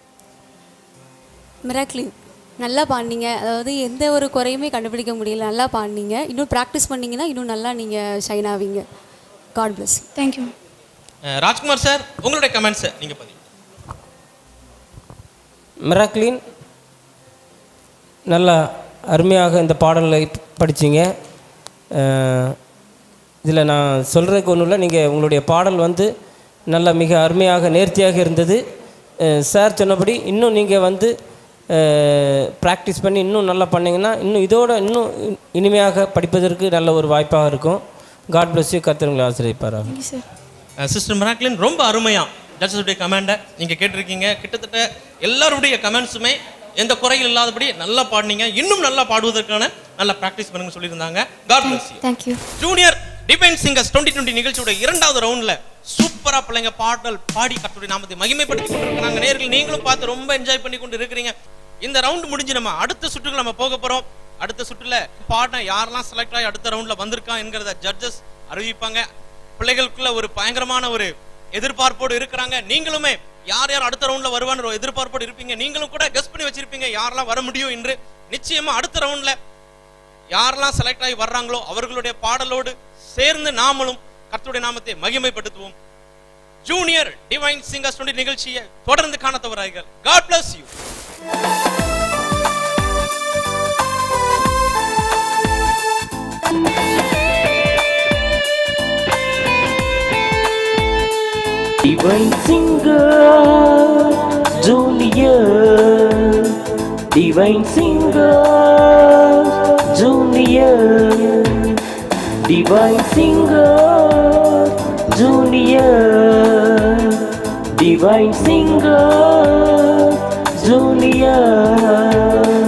மிராக்லின் நல்லா பாடினீங்க அதாவது எந்த ஒரு குறையுமே கண்டுபிடிக்க முடியல நல்லா பாடினீங்க இன்னும் ப்ராக்டிஸ் பண்ணீங்கன்னா இன்னும் நல்லா நீங்கள் ஷைன் ஆவீங்க காட் bless you தேங்க்யூ அஹ், ராஜ்குமார் சார் உங்களுடைய கமெண்ட்ஸை நீங்கள் பற்றி மிராக்லின் நல்லா அருமையாக இந்த பாடலை படிச்சீங்க இதில் நான் சொல்கிறதுக்கு ஒன்றும் இல்லை நீங்கள் உங்களுடைய பாடல் வந்து நல்ல மிக அருமையாக நேர்த்தியாக இருந்தது சார் சொன்னபடி இன்னும் நீங்கள் வந்து ப்ராக்டிஸ் பண்ணி இன்னும் நல்லா பண்ணீங்கன்னா இன்னும் இதோட இன்னும் இ- இனிமையாக படிப்பதற்கு நல்ல ஒரு வாய்ப்பாக இருக்கும் காட் bless you கர்த்தர் ஆசிரியப்பாராக தேங்க்யூ சார் சிஸ்டர் மிராக்லின் ரொம்ப அருமையா ஜட்ஜஸுடைய கமெண்டை நீங்கள் கேட்டிருக்கீங்க கிட்டத்தட்ட எல்லாருடைய கமெண்ட்ஸுமே எந்த குறைகள் இல்லாதபடி நல்லா பாடினீங்க இன்னும் நல்லா பாடுவதற்கான நல்ல ப்ராக்டிஸ் பண்ணுங்க சொல்லியிருந்தாங்க God bless you thank you junior defence singers twenty twenty நிகழ்ச்சியோட இரண்டாவது ரவுண்ட்ல சூப்பரா பிள்ளைங்க பாடல் பாடி கட்டுரை நாமத்தை மகிமைப்படுத்தி கொண்டிருக்கிறாங்க நேர்கள் நீங்களும் பார்த்து ரொம்ப என்ஜாய் பண்ணி கொண்டு இருக்கிறீங்க இந்த ரவுண்ட் முடிஞ்சு நம்ம அடுத்த சுற்றுக்கு நம்ம போக போறோம் அடுத்த சுற்றுல பாடின யாரெல்லாம் செலக்ட் ஆகி அடுத்த ரவுண்ட்ல வந்திருக்கான் என்கிறத ஜட்ஜஸ் அறிவிப்பாங்க பிள்ளைகளுக்குள்ள ஒரு பயங்கரமான ஒரு எதிர்பார்ப்போடு இருக்கிறாங்க நீங்களுமே யார் யார் அடுத்த ரவுண்ட்ல வருவான்னு ஒரு எதிர்பார்ப்போடு இருப்பீங்க நீங்களும் கூட கெஸ் பண்ணி வச்சிருப்பீங்க யாரெல்லாம் வர முடியும் என்று நிச்சயமா அடுத்த ரவுண்ட்ல யாரெல்லாம் செலக்ட் ஆகி வர்றாங்களோ அவர்களுடைய பாடலோடு சேர்ந்து நாமளும் கர்த்தருடைய நாமத்தை மகிமைப்படுத்துவோம் ஜூனியர் டிவைன் சிங்கர்ஸ் டுவெண்ட்டி நிகழ்ச்சியை தொடர்ந்து காண தவறார்கள் God bless you Divine Singer Junior Divine Singer Junior Divine Singer Junior Divine Singer Junior